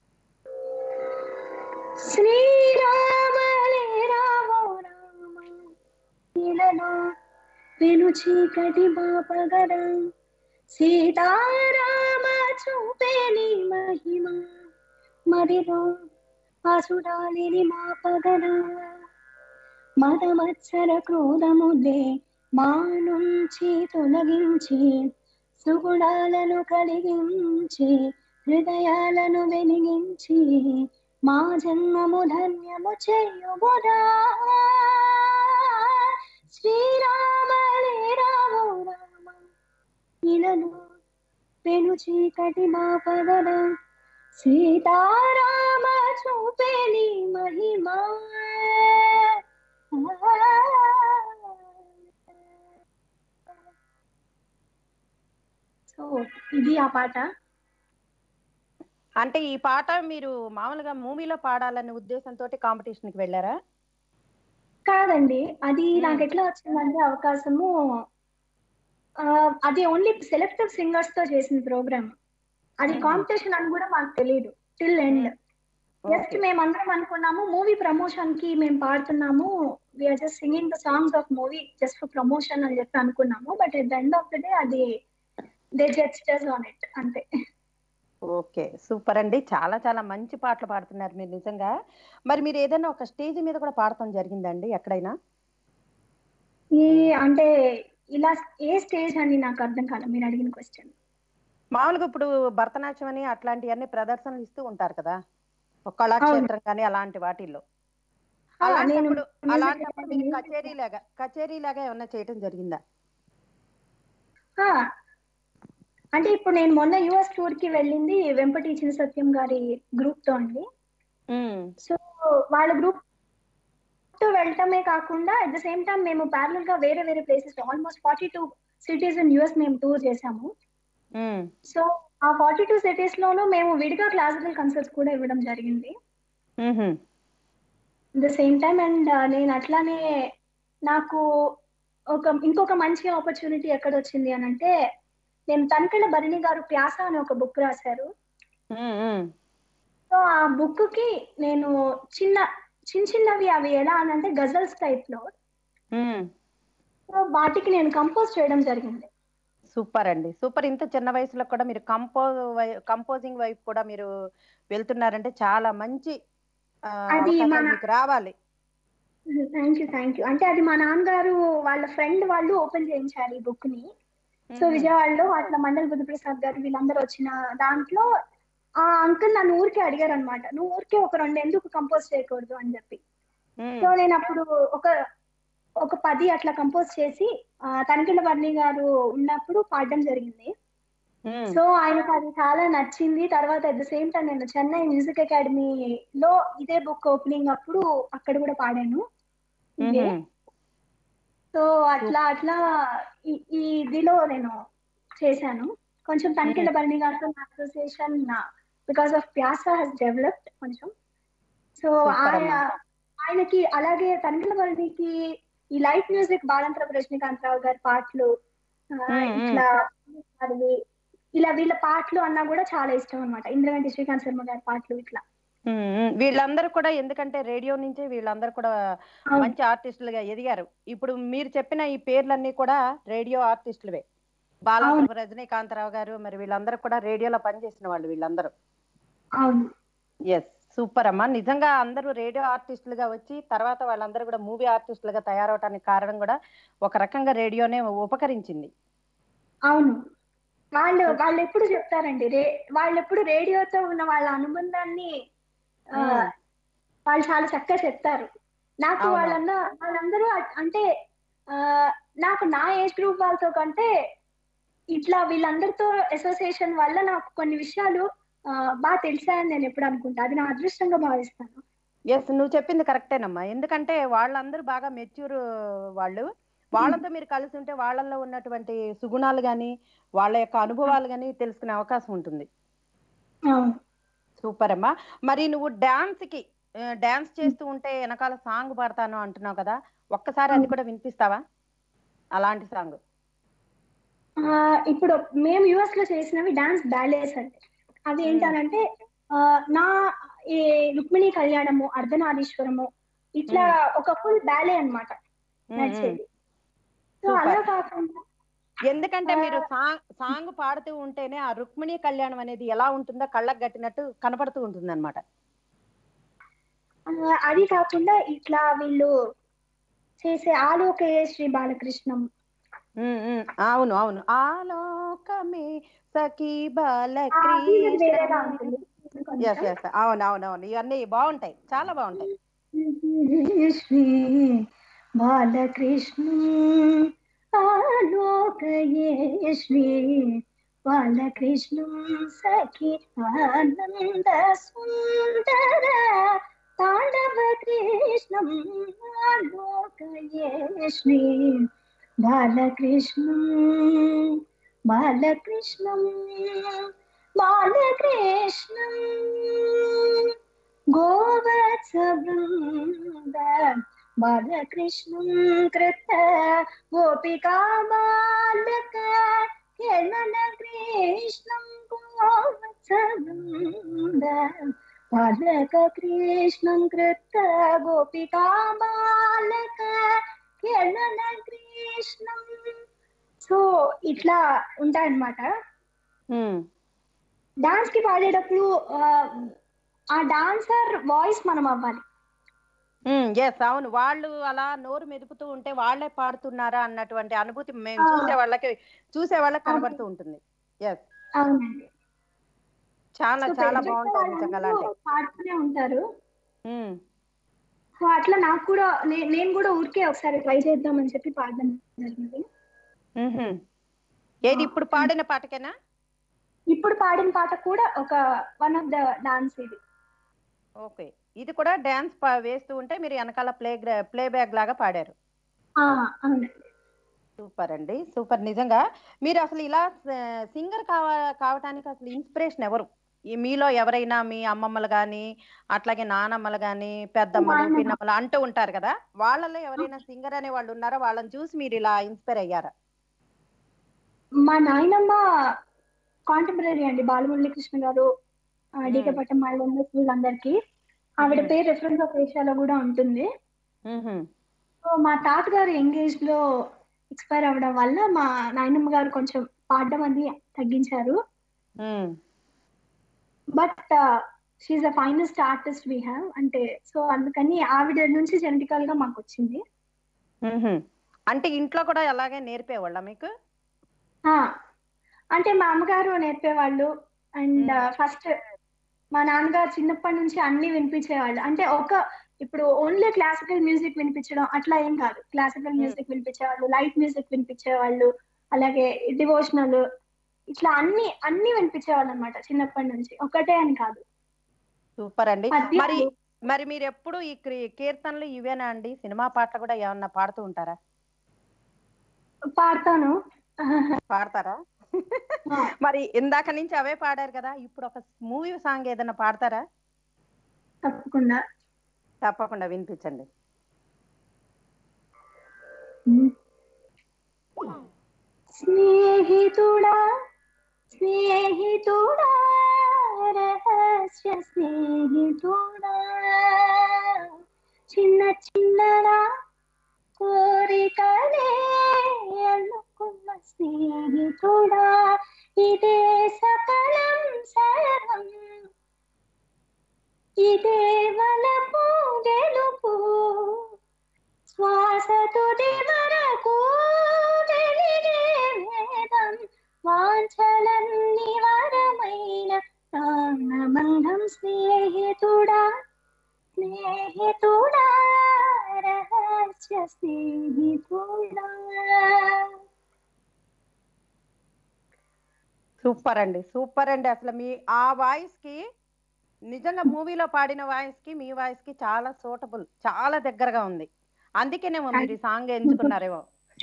శ్రీరామలే రామో రామ ఇలలో వెను చీకటి బాపగర సీతారామ చూపేని మహిమ మదిలో అసురాలిని మాపగర మదమత్సర క్రోధముదే మా నుంచి తొలగించి సుగుణాలను కలిగించి హృదయాలను వెలిగించి మా జన్మము ధన్యము చేయుబురా శ్రీరామలే రామో రామ ఇలను పెను చీకటి మా పదన సీతారామ చూపేని మహిమా సో ఇది ఆ పాట అంటే ఈ పాట మీరు మామూలుగా మూవీలో పాడాలనే ఉద్దేశంతో కాంపిటీషన్ కి వెళ్ళారా కాదండి అది మ్మ్. నాకు ఎట్లా వచ్చిందంటే అవకాశము ఆ, అది ఓన్లీ సెలెక్టివ్ సింగర్స్ తో చేసిన ప్రోగ్రామ్ అది మ్మ్. కాంపిటీషన్ అని కూడా మాకు తెలియదు టిల్ ఎండ్ జస్ట్ ఓకే మేము అందరం అనుకున్నాము మూవీ ప్రమోషన్ కి మేము పాడుతున్నాము we are just singing the songs of movie just for promotion అని చెప్పి అనుకున్నాము but at the end of the day అది దే జడ్జ్ ఆన్ ఇట్ అంతే ఓకే సూపర్ అండి చాలా చాలా మంచి పాటలు పాడుతున్నారు మీరు నిజంగా మరి మీరు ఏదైనా ఒక స్టేజ్ మీద కూడా పాడటం జరిగిందండి ఎక్కడైనా ఈ అంటే ఇలా ఏ స్టేజ్ అని నాకు అర్థం కాలేదు మీరు అడిగిన క్వశ్చన్ మామూలుగా ఇప్పుడు భరతనాట్యం అని అట్లాంటివన్నీ ప్రదర్శనలు ఇస్తూ ఉంటారు కదా ఒక కళాక్షేత్రం కానీ అలాంటి వాటిల్లో అలాంటప్పుడు అలాంటప్పుడు మీరు కచేరీ లాగా కచేరీ లాగా ఏమన్నా చేయటం జరిగిందా అంటే ఇప్పుడు నేను మొన్న యుఎస్ టూర్ కి వెళ్ళింది వెంపటి చిన్న సత్యం గారి గ్రూప్ తో అండి సో వాళ్ళ గ్రూప్ తో వెళ్ళటమే కాకుండా అట్ ద సేమ్ టైం మేము ప్యారల్ గా వేరే వేరే places almost forty two cities in US మేము టూర్ చేసాము సో ఆ ఫార్టీ టూ సిటీస్ లోనూ మేము విడిగా క్లాసికల్ కన్సర్ట్స్ కూడా ఇవ్వడం జరిగింది ద సేమ్ టైం అండ్ నేను అట్లానే నాకు ఒక ఇంకొక మంచి ఆపర్చునిటీ ఎక్కడ వచ్చింది అని అంటే నేను తనకళ్ళ భరణి గారు ప్యాస అని ఒక బుక్ రాశారు సో ఆ బుక్ కి నేను చిన్న చిన్న చిన్నవి అవి ఎలా అని అంటే గజల్స్ టైప్ లో సో వాటికి నేను కంపోజ్ చేయడం జరిగింది సూపర్ అండి సూపర్ ఇంత చిన్న వయసులో కూడా మీరు కంపోజ్ కంపోజింగ్ వైపు కూడా మీరు వెళ్తున్నారంటే చాలా మంచి ఆ, అది అవకాశాలు మన- మీకు రావాలి థ్యాంక్ యూ థ్యాంక్ యూ అంటే అది మా నాన్నగారు వాళ్ళ ఫ్రెండ్ వాళ్ళు ఓపెన్ చేయించారు ఈ బుక్ ని సో విజయవాడలో అట్లా మండల్ బుద్ధప్రసాద్ గారు వీళ్ళందరూ వచ్చిన దాంట్లో ఆ అంకుల్ నన్ను ఊరికే అడిగారు అనమాట నువ్వు ఊరికే ఒక రెండు ఎందుకు కంపోజ్ చేయకూడదు అని చెప్పి మ్మ్. సో నేను అప్పుడు ఒక ఒక పది అట్లా కంపోజ్ చేసి ఆ, తనిఖీల వర్ణి గారు ఉన్నప్పుడు పాడడం జరిగింది మ్మ్. సో ఆయనకు అది చాలా నచ్చింది తర్వాత అట్ ద సేమ్ టైం నేను చెన్నై మ్యూజిక్ అకాడమీలో ఇదే బుక్ ఓపెనింగ్ అప్పుడు అక్కడ కూడా పాడాను ఇదే మ్మ్. సో అట్లా అట్లా ఈ- ఈ ఇదిలో నేను చేశాను కొంచెం తనిఖీల భరణి గారితో association because of passion he's developed కొంచెం సో Super ఆయన అమ్మా. ఆయనకి అలాగే తనిఖీల భరణికి ఈ లైట్ మ్యూజిక్ బాలంతరపు రజనీకాంత్ రావు గారి పాటలు ఆ, మ్మ్, మ్మ్. ఇట్లా గారివి, ఇలా వీళ్ళ పాటలు అన్నా కూడా చాలా ఇష్టం అనమాట ఇంద్రగంటి శ్రీకాంత్ శర్మ గారి పాటలు ఇట్లా మ్మ్. వీళ్ళందరూ కూడా ఎందుకంటే రేడియో నుంచే వీళ్ళందరూ కూడా అవును. మంచి ఆర్టిస్టులుగా ఎదిగారు ఇప్పుడు మీరు చెప్పిన ఈ పేర్లన్నీ కూడా రేడియో ఆర్టిస్టులవే బాలాసుర రజనీకాంతరావు గారు మరి వీళ్ళందరూ కూడా రేడియోలో పనిచేసిన వాళ్ళు వీళ్ళందరూ అవును ఎస్ సూపర్ అమ్మా నిజంగా అందరూ రేడియో ఆర్టిస్టులుగా వచ్చి తర్వాత వాళ్ళందరూ కూడా మూవీ ఆర్టిస్టులుగా తయారవడానికి కారణం కూడా ఒక రకంగా రేడియోనే ఉపకరించింది అవును వాళ్ళు వాళ్ళు ఎప్పుడు చెప్తారండి రే వాళ్ళు ఎప్పుడు రేడియోతో ఉన్న వాళ్ళ అనుబంధాన్ని ఆ, మ్మ్. వాళ్ళు చాలా చక్కగా చెప్తారు నాకు అవును. వాళ్ళందరూ వాళ్ళందరూ అ- అంటే ఆ, నాకు నా ఏజ్ గ్రూప్ వాళ్ళతో కంటే ఇట్లా వీళ్ళందరితో అసోసియేషన్ వల్ల నాకు కొన్ని విషయాలు ఆ, బాగా తెలిసాయని నేను ఎప్పుడు అనుకుంటా అది నా అదృష్టంగా భావిస్తాను ఎస్ నువ్వు చెప్పింది కరెక్టేనమ్మా ఎందుకంటే వాళ్ళందరూ బాగా మెచ్యూర్ వాళ్ళు వాళ్ళతో మీరు కలిసి ఉంటే వాళ్ళల్లో ఉన్నటువంటి సుగుణాలు గాని వాళ్ళ యొక్క అనుభవాలు గాని తెలుసుకునే అవకాశం ఉంటుంది అవును సూపర్ అమ్మా మరి నువ్వు డాన్స్ కి డాన్స్ చేస్తూ ఉంటే వెనకాల సాంగ్ పాడతాను అంటున్నావు కదా ఒక్కసారి అది కూడా వినిపిస్తావా అలాంటి సాంగ్ ఆ, ఇప్పుడు మేము యుఎస్ లో చేసినవి డాన్స్ బ్యాలేస్ అంటే అవి ఏంటనంటే ఆ, నా ఈ రుక్మిణి కళ్యాణము అర్ధనారీశ్వరము ఇట్లా ఒక ఫుల్ బ్యాలే అన్నమాట నడిచేది సో Super. అలా కాకుండా ఎందుకంటే మీరు సాంగ్ సాంగ్ పాడుతూ ఉంటేనే ఆ రుక్మిణి కళ్యాణం అనేది ఎలా ఉంటుందో కళ్ళకు కట్టినట్టు కనపడుతూ ఉంటుంది అనమాట ఆ, అది కాకుండా ఇట్లా వీళ్ళు చేసే ఆలోకయే శ్రీ బాలకృష్ణం అవును అవును ఆలోకమే సఖీ ఆ, ఇది వేరేగా ఉంటుంది ఎస్ ఎస్ అవును అవును అవును ఇవన్నీ బాగుంటాయి చాలా బాగుంటాయి శ్రీ బాలకృష్ణ ఆలోకయే శ్రీ బాలకృష్ణ సఖి ఆనంద సుందర తాండవ కృష్ణం ఆలోకయే శ్రీ బాలకృష్ణ బాలకృష్ణం బాలకృష్ణం गोवत्सवृन्द बालकृष्णं कृत गोपिका बालक केलनकृष्णं गोवत्सवृन्द बालककृष्णं कृत गोपिका बालक కేళనకృష్ణం సో ఇట్లా ఉంటాయన్నమాట ఉమ్, డాన్స్ కి పాడేటప్పుడు ఆ, ఆ డాన్సర్ వాయిస్ మనం అవ్వాలి ఎస్ అవును వాళ్ళు అలా నోరు మెదుపుతూ ఉంటే వాళ్ళే పాడుతున్నారా అన్నటువంటి అనుభూతి మేము ఆ. చూసే వాళ్ళకి చూసే వాళ్ళకి కనబడుతూ ఉంటుంది ఎస్ అవునండి చాలా So, చాలా పెద్ద బాగుంటాయి నిజంగా వాళ్ళందరూ అలాంటి పాడుతూనే ఉంటారు ఉమ్, సో అట్లా నాకు కూడా నే- నేను కూడా ఊరికే ఒకసారి ట్రై చేద్దామని చెప్పి పాడడం జరిగింది మ్హూ. ఏది ఇప్పుడు పాడిన పాటకేనా ఇప్పుడు పాడిన పాట కూడా ఒక వన్ ఆఫ్ ద డాన్స్ ఇది ఓకే ఇది కూడా డాన్స్ వేస్తూ ఉంటే మీరు వెనకాల ప్లే ప్లే బ్యాగ్ లాగా పాడారు ఆ, అవునండి సూపర్ అండి సూపర్ నిజంగా మీరు అసలు ఇలా సింగర్ కావ కావటానికి అసలు ఇన్స్పిరేషన్ ఎవరు ఈ మీలో ఎవరైనా మీ అమ్మమ్మలు గాని అట్లాగే నానమ్మలు గాని పెద్దమ్మలు నాయనమ్మ. పిన్నమ్మలు అంటూ ఉంటారు కదా వాళ్ళలో ఎవరైనా సింగర్ అనే వాళ్ళు ఉన్నారా వాళ్ళని చూసి మీరు ఇలా ఇన్స్పైర్ అయ్యారా మా నాయనమ్మ కాంటెంపరీ అండి బాలమురళీకృష్ణ గారు డీకే పట్టం వాళ్ళందరూ వీళ్ళందరికీ ఆవిడ మ్మ్. పేరు రెఫరెన్స్ ఆఫ్ ఏషియాలో కూడా ఉంటుంది మ్హూ. సో మా తాతగారు ఎంగేజ్ లో ఎక్స్పైర్ అవ్వడం వల్ల మా నాయనమ్మ గారు కొంచెం పాడడం అది తగ్గించారు మ్. But she's the finest artist we have అంటే సో అందుకని ఆవిడ నుంచి జెనటికల్ గా మాకు వచ్చింది మ్హూ. అంటే ఇంట్లో కూడా అలాగే నేర్పేవాళ్ళ మీకు ఆ, అంటే మా అమ్మగారు నేర్పేవాళ్ళు అండ్ మ్మ్. ఫస్ట్ మా నాన్నగారు చిన్నప్పటి నుంచి అన్ని వినిపించేవాళ్ళు అంటే ఒక ఇప్పుడు ఓన్లీ క్లాసికల్ మ్యూజిక్ వినిపించడం అట్లా ఏం కాదు క్లాసికల్ మ్మ్. మ్యూజిక్ వినిపించేవాళ్ళు లైట్ మ్యూజిక్ వినిపించేవాళ్ళు అలాగే డివోషనల్ ఇట్లా అన్ని అన్ని వినిపించేవాళ్ళు అనమాట చిన్నప్పటి నుంచి ఒకటే అని కాదు సూపర్ అండి పద్యాలు. మరి మరి మీరు ఎప్పుడు ఈ క్రీ- కీర్తనలు ఇవేనా అండి సినిమా పాటలు కూడా ఏమన్నా పాడుతూ ఉంటారా పాడతాను పాడతారా ఆ. మరి ఇందాక నుంచి అవే పాడారు కదా ఇప్పుడు ఒక మూవీ సాంగ్ ఏదైనా పాడతారా తప్పకుండా తప్పకుండా వినిపించండి స్నేహితుడా స్నేహితుడా రహస్య స్నేహితుడా చిన్న చిన్నరా కోరికలే అనుకున్న స్నేహితుడా ఇదే సకలం సర్వం ఇదే వలపు గెలుపు శ్వాస తుది వరకు వెలిగే వేదం వాంఛలన్ని వరమైన ప్రాణబంధం స్నేహితుడా స్నేహితుడా రహస్య స్నేహితుడా సూపర్ అండి సూపర్ అండి అసలు మీ ఆ వాయిస్ కి నిజంగా మూవీలో పాడిన వాయిస్ కి మీ వాయిస్ కి చాలా సూటబుల్ చాలా దగ్గరగా ఉంది అందుకేనేమో మీరు ఈ సాంగ్ ఎంచుకున్నారేమో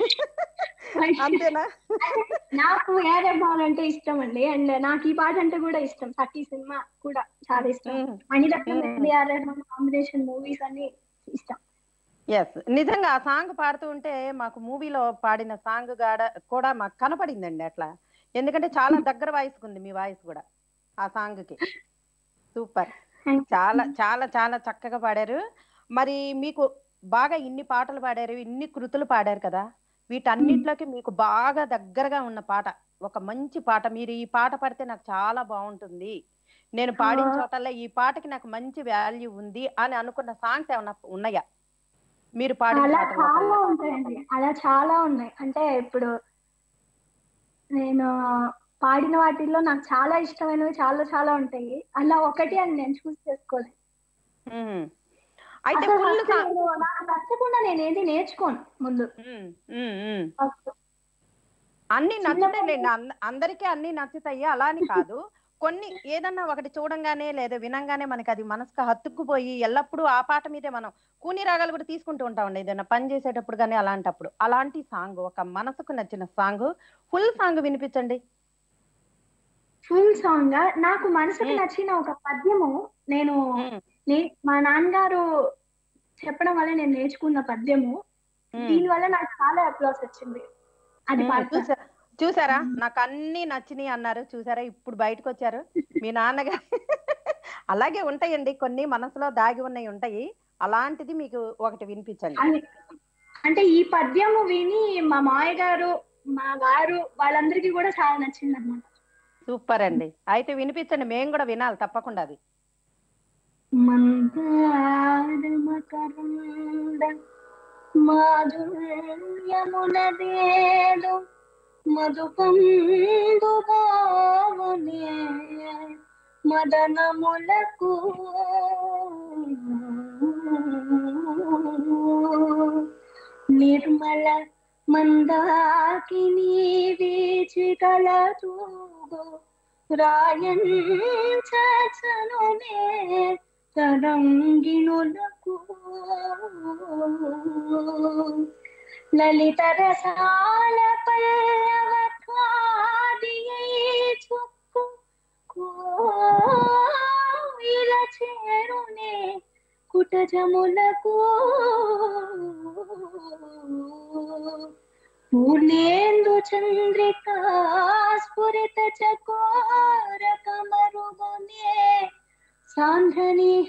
అంతేనా నాకు ఏఆర్ రెహమాన్ అంటే ఇష్టం అండి అండ్ నాకు ఈ పాట అంటే కూడా ఇష్టం సఖీ సినిమా కూడా చాలా ఇష్టం మ్మ్. మణిరత్నం మ్మ్. ఏఆర్ రెహమాన్ కాంబినేషన్ మూవీస్ అన్ని ఇష్టం ఎస్ నిజంగా ఆ సాంగ్ పాడుతూ ఉంటే మాకు మూవీలో పాడిన సాంగ్ గాడ కూడా మాకు కనపడిందండి అట్లా ఎందుకంటే చాలా దగ్గర వాయిస్ ఉంది మీ వాయిస్ కూడా ఆ సాంగ్ కి సూపర్ Thank you. చాలా చాలా చాలా చక్కగా పాడారు మరి మీకు బాగా ఇన్ని పాటలు పాడారు ఇన్ని కృతులు పాడారు కదా వీటన్నిటిలోకి మీకు బాగా దగ్గరగా ఉన్న పాట ఒక మంచి పాట మీరు ఈ పాట పాడితే నాకు చాలా బాగుంటుంది నేను పాడిన ఆ. చోటల్లో ఈ పాటకి నాకు మంచి వాల్యూ ఉంది అని అనుకున్న సాంగ్స్ ఏమన్నా ఉన్నాయా మీరు పాడిన అలా పాటల్లో చాలా ఉంటాయండి అలా చాలా ఉన్నాయి అంటే ఇప్పుడు నేను పాడిన వాటిల్లో నాకు చాలా ఇష్టమైనవి చాలా చాలా ఉంటాయి అలా ఒకటి అని నేను చూస్ చేసుకోలేదు మ్మ్. అయితే అసలు ఫుల్ first నేను నాకు నచ్చకుండా నేను ఏది నేర్చుకోను ముందు First. అన్ని చిన్నప్పుడు- నచ్చుతాయిలేండి అంద- అందరికీ అన్ని నచ్చుతాయి అలా అని కాదు కొన్ని ఏదన్నా ఒకటి చూడంగానే లేదా వినంగానే మనకి అది మనసుకు హత్తుకుపోయి ఎల్లప్పుడూ ఆ పాట మీదే మనం కూని రాగాలు కూడా తీసుకుంటూ ఉంటామండి ఏదైనా పని చేసేటప్పుడు కానీ అలాంటప్పుడు అలాంటి సాంగ్ ఒక మనసుకు నచ్చిన సాంగ్ ఫుల్ సాంగ్ వినిపించండి ఫుల్ సాంగ్ నాకు మనసుకు మ్మ్. నచ్చిన ఒక పద్యము నేను మ్మ్. నే- మా నాన్నగారు చెప్పడం వల్ల నేను నేర్చుకున్న పద్యము మ్మ్. దీని వల్ల నాకు చాలా అప్లాస్ వచ్చింది అది మ్మ్. పాడతాను. చూసా- చూసారా నాకు అన్ని నచ్చినాయి అన్నారు చూసారా ఇప్పుడు బయటకు వచ్చారు మీ నాన్నగారు అలాగే ఉంటాయండి కొన్ని మనసులో దాగి ఉన్నవి ఉంటాయి అలాంటిది మీకు ఒకటి వినిపించండి అది- అంటే ఈ పద్యము విని మా మాయ గారు మా వారు వాళ్ళందరికీ కూడా చాలా నచ్చింది అనమాట సూపర్ అండి అయితే వినిపించండి మేము కూడా వినాలి తప్పకుండా అది మందారమకరంద మాధుర్యమునదేదు మధుపందు భావనే మదనములకు నిర్మల మందాకిని వీచికల తూగు రాయంచనునే తరంగిణులకు లలిత రసాల పల్లవ కాదియై చుక్కు కోయిల చేరునే కుటజములకు పూర్ణేందు చంద్రికా స్ఫురిత చకోర కమరుగనే సాంధ్ర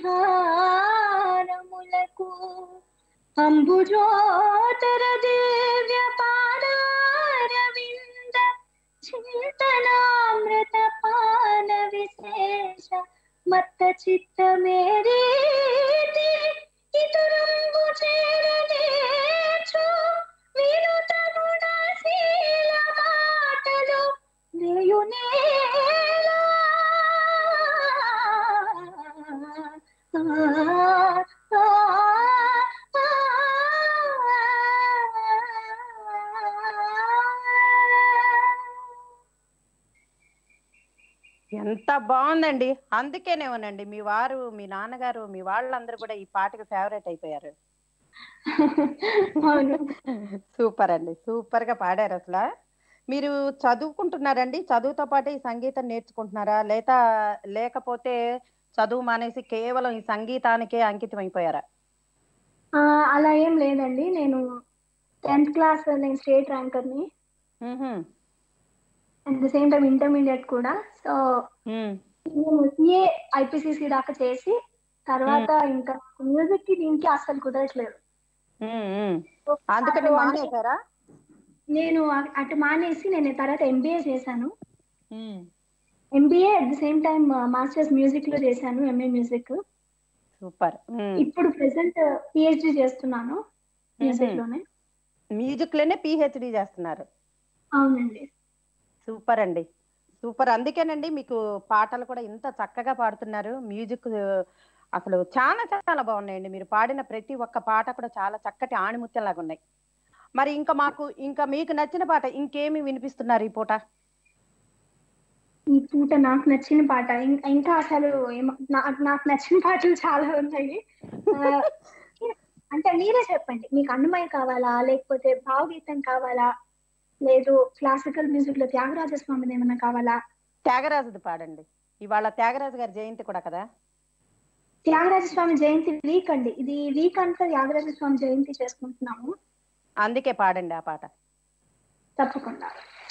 నిహారములకు అంబుజోతర దివ్య పాదారవింద చింతనామృత పాన విశేష మత్త చిత్త మేరీతి ఇతరంబు చేరనేచు వినుత గుణశీల మాటలు వేయునేలా ఎంత బాగుందండి అందుకేనేమోనండి మీ వారు మీ నాన్నగారు మీ వాళ్ళందరూ కూడా ఈ పాటకి ఫేవరెట్ అయిపోయారు అవును సూపర్ అండి సూపర్ గా పాడారు అసలు మీరు చదువుకుంటున్నారండి చదువుతో పాటు ఈ సంగీతం నేర్చుకుంటున్నారా లేక లేకపోతే చదువు మానేసి కేవలం ఈ సంగీతానికే అంకితం అయిపోయారా ఆ, అలా ఏం లేదండి నేను టెన్త్ క్లాస్ నేను స్టేట్ ర్యాంకర్ని మ్హూ. At the same time intermediate కూడా సో మ్. నేను సిఏ ఐపీసీసీ దాకా చేసి తర్వాత ఇంకా మ్యూజిక్ కి దీనికి అస్సలు కుదరట్లేదు మ్, మ్. So, అందుకని అటు- మానేశారా నేను అ- అటు మానేసి నేను తర్వాత ఎంబీఏ చేశాను మ్. MBA at the same time masters music లో చేశాను ఎంఏ మ్యూజిక్ సూపర్ మ్. ఇప్పుడు ప్రెసెంట్ పిహెచ్డి చేస్తున్నాను మ్యూజిక్ లోనే మ్యూజిక్ లోనే పిహెచ్డి చేస్తున్నారు అవునండి సూపర్ అండి సూపర్ అందుకేనండి మీకు పాటలు కూడా ఇంత చక్కగా పాడుతున్నారు మ్యూజిక్ అసలు చాలా చాలా బాగున్నాయండి మీరు పాడిన ప్రతి ఒక్క పాట కూడా చాలా చక్కటి ఆణిముత్యంలాగా ఉన్నాయి మరి ఇంకా మాకు ఇంకా మీకు నచ్చిన పాట ఇంకేమి వినిపిస్తున్నారు ఈ పూట ఈ పూట నాకు నచ్చిన పాట ఇం- ఇంకా అసలు ఏమ- నా- నాకు నచ్చిన పాటలు చాలా ఉన్నాయి ఆ, అంటే మీరే చెప్పండి మీకు అన్నమయ్య కావాలా లేకపోతే భావగీతం కావాలా లేదు క్లాసికల్ మ్యూజిక్ లో త్యాగరాజ స్వామిది ఏమైనా కావాలా త్యాగరాజుది పాడండి ఇవాళ త్యాగరాజు గారి జయంతి కూడా కదా త్యాగరాజ స్వామి జయంతి వీక్ అండి ఇది వీక్ అంతా త్యాగరాజ స్వామి జయంతి చేసుకుంటున్నాము అందుకే పాడండి ఆ పాట తప్పకుండా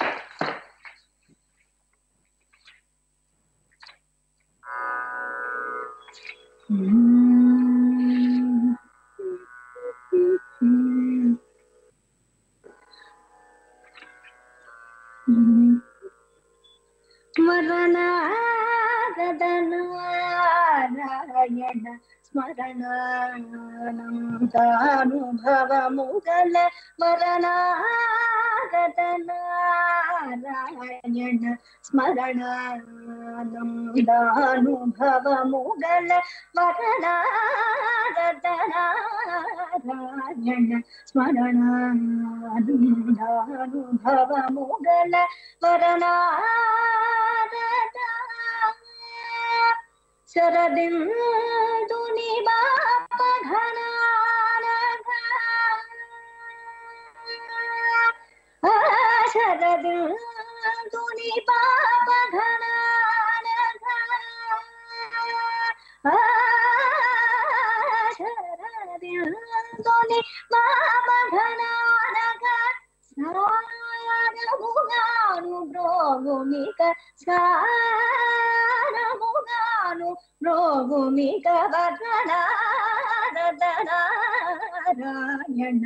స్మరణారాయణ స్మరణానుభవముగల మరణాగతనారాయణ స్మరణానుభవముగల మరణాగతనారాయణ స్మరణానుభవముగల మరణాగత శరదిందుని బాపఘనానఘ శరదిందుని బాపఘనానఘ శరదిందుని బాపఘనానఘ సారముగాను బ్రోగుమిక సారముగాను బ్రోగుమిక వదనారాయణ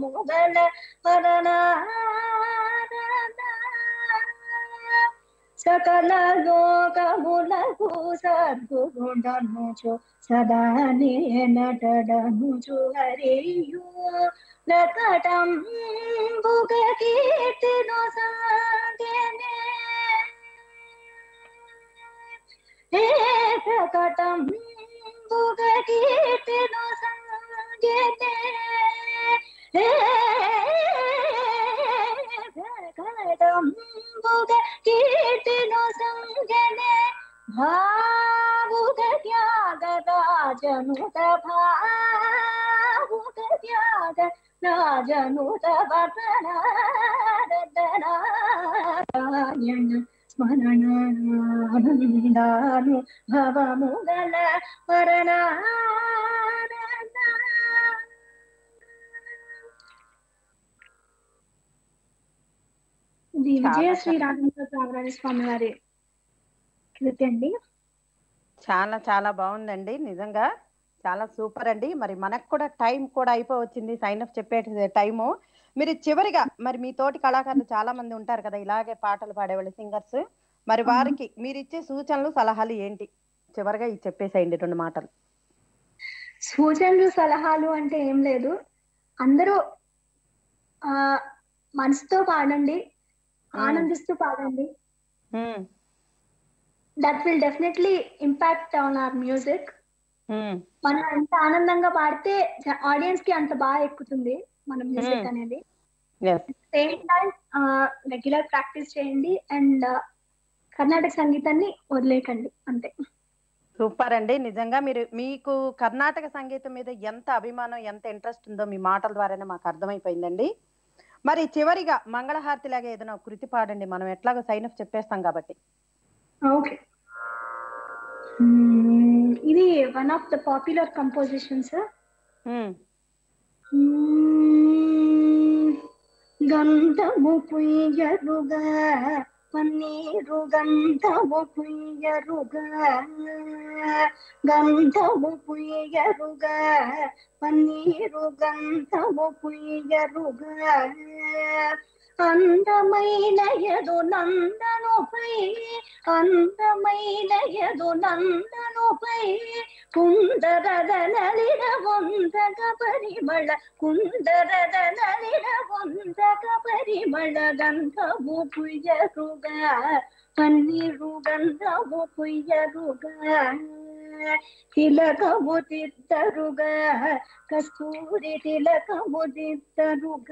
స్మరణానుభవముగల వదనారద సకల లోకములకు సద్గుణముచు సదా నటడముచు హరియు ప్రకటం బుగ కీర్తిను సాగనే హే ప్రకటం బుగ కీర్తిను సాగనే హే ప్రకటం బుగ కీర్తిను సంగనే భావుక త్యాగ రాజనుత భావుక త్యాగ రాజనుత వర్ణనారాయణ స్మరణానందాను భవముగల ఇది చాలా విజయ చక్కగా- శ్రీ రాఘవేంద్ర త్యాగరాజ స్వామి వారి కృతి అండి చాలా చాలా బాగుందండి నిజంగా చాలా సూపర్ అండి మరి మనకు కూడా టైం కూడా అయిపోవచ్చింది సైన్ అప్ చెప్పే టైము మీరు చివరిగా మరి మీ తోటి కళాకారులు చాలా మంది ఉంటారు కదా ఇలాగే పాటలు పాడేవాళ్ళు సింగర్స్ మరి వారికి మీరు ఇచ్చే సూచనలు సలహాలు ఏంటి చివరిగా ఇది చెప్పేసేయండి రెండు మాటలు సూచనలు సలహాలు అంటే ఏం లేదు అందరూ ఆ మనసుతో పాడండి ఆనందిస్తూ పాడండి hmm, that will definitely impact on our music hmm, మనం ఎంత ఆనందంగా పాడితే ఆడియన్స్ కి అంత బాగా ఎక్కుతుంది మన మ్యూజిక్ Hmm. అనేది yes. Same time regular practice చేయండి అండ్ కర్ణాటక సంగీతాన్ని వదిలేయకండి అంతే సూపర్ అండి నిజంగా మీరు మీకు కర్ణాటక సంగీతం మీద ఎంత అభిమానం ఎంత ఇంట్రెస్ట్ ఉందో మీ మాటల ద్వారానే మాకు అర్థమైపోయిందండి మరి చివరిగా మంగళహారతి లాగా ఏదైనా ఒక కృతి పాడండి మనం ఎట్లాగో సైన్ అప్ చెప్పేస్తాం కాబట్టి ఓకే ఇది one of the popular compositions hmm, గంధము పుయ్యరుగా పన్నీరు గంధము పుయ్యరుగా గంధము పుయ్యరుగా పన్నీరు గంధము పుయ్యరుగా అందమైన యదు నందనుపై అందమైన యదు నందనుపై కుందರದ ನಲಿನ ಒಂದಗ ಪರಿಮಳ ಕುಂದರದ ನಲಿನ ಒಂದಗ ಪರಿಮಳ ಗಂಧವು ಪುಯ್ಯರುಗ ಪನ್ನೀರು ಗಂಧವು ಪುಯ್ಯರುಗ ತಿಲಕವು ತಿದ್ದರುಗ ಕಸ್ತೂರಿ ತಿಲಕವು ತಿದ್ದರುಗ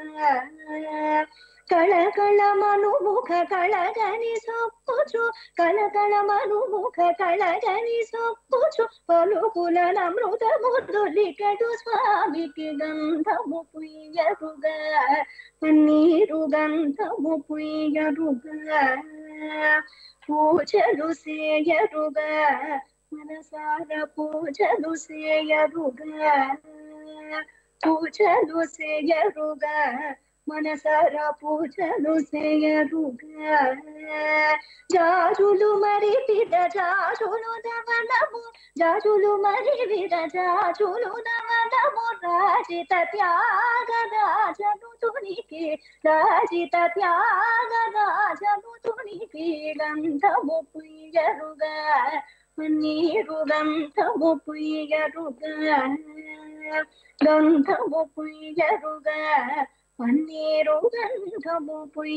ಕಳಕಳ ಮನುಮುಖ ಕಳಗನಿ ಸೊಪ್ಪುಚು ಕಳಕಳ ಮನುಮುಖ ಕಳಗನಿ ಸೊಪ್ಪುಚು పలుకుల నమృత ముద్దులికడు స్వామికి గంధము పుయ్యరుగా పన్నీరు గంధము పుయ్యరుగా పూజలు సేయరుగా మనసార పూజలు సేయరుగా పూజలు సేయరుగా మనసార పూజలు సేయరుగా జాజులు మరి పిద జాజులు దవనము జాజులు మరి విద జాజులు దవనము రాజిత త్యాగ రాజను తునికి రాజిత త్యాగ రాజను తునికి గంధము పుయ్యరుగా నీరు గంధము పుయ్యరుగా గంధము పుయ్యరుగా పన్నీరు గంధము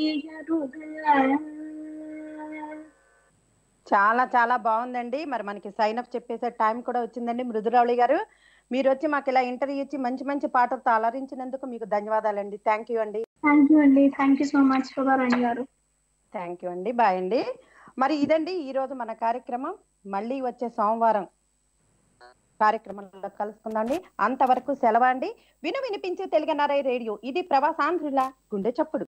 పుయ్యరుగా చాలా చాలా బాగుందండి మరి మనకి సైన్ అప్ చెప్పేసే టైం కూడా వచ్చిందండి మృదురావళి గారు మీరు వచ్చి మాకు ఇలా ఇంటర్వ్యూ ఇచ్చి మంచి మంచి పాటలతో అలరించినందుకు మీకు ధన్యవాదాలండి థ్యాంక్ యూ అండి థ్యాంక్ యూ అండి thank you so much Shobharani garu thank you అండి బాయ్ అండి మరి ఇదండి ఈ రోజు మన కార్యక్రమం మళ్ళీ వచ్చే సోమవారం కార్యక్రమంలో కలుసుకుందామండి అంతవరకు సెలవు అండి విను వినిపించే తెలుగనారై రేడియో ఇది ప్రవాసాంధ్రుల గుండె చప్పుడు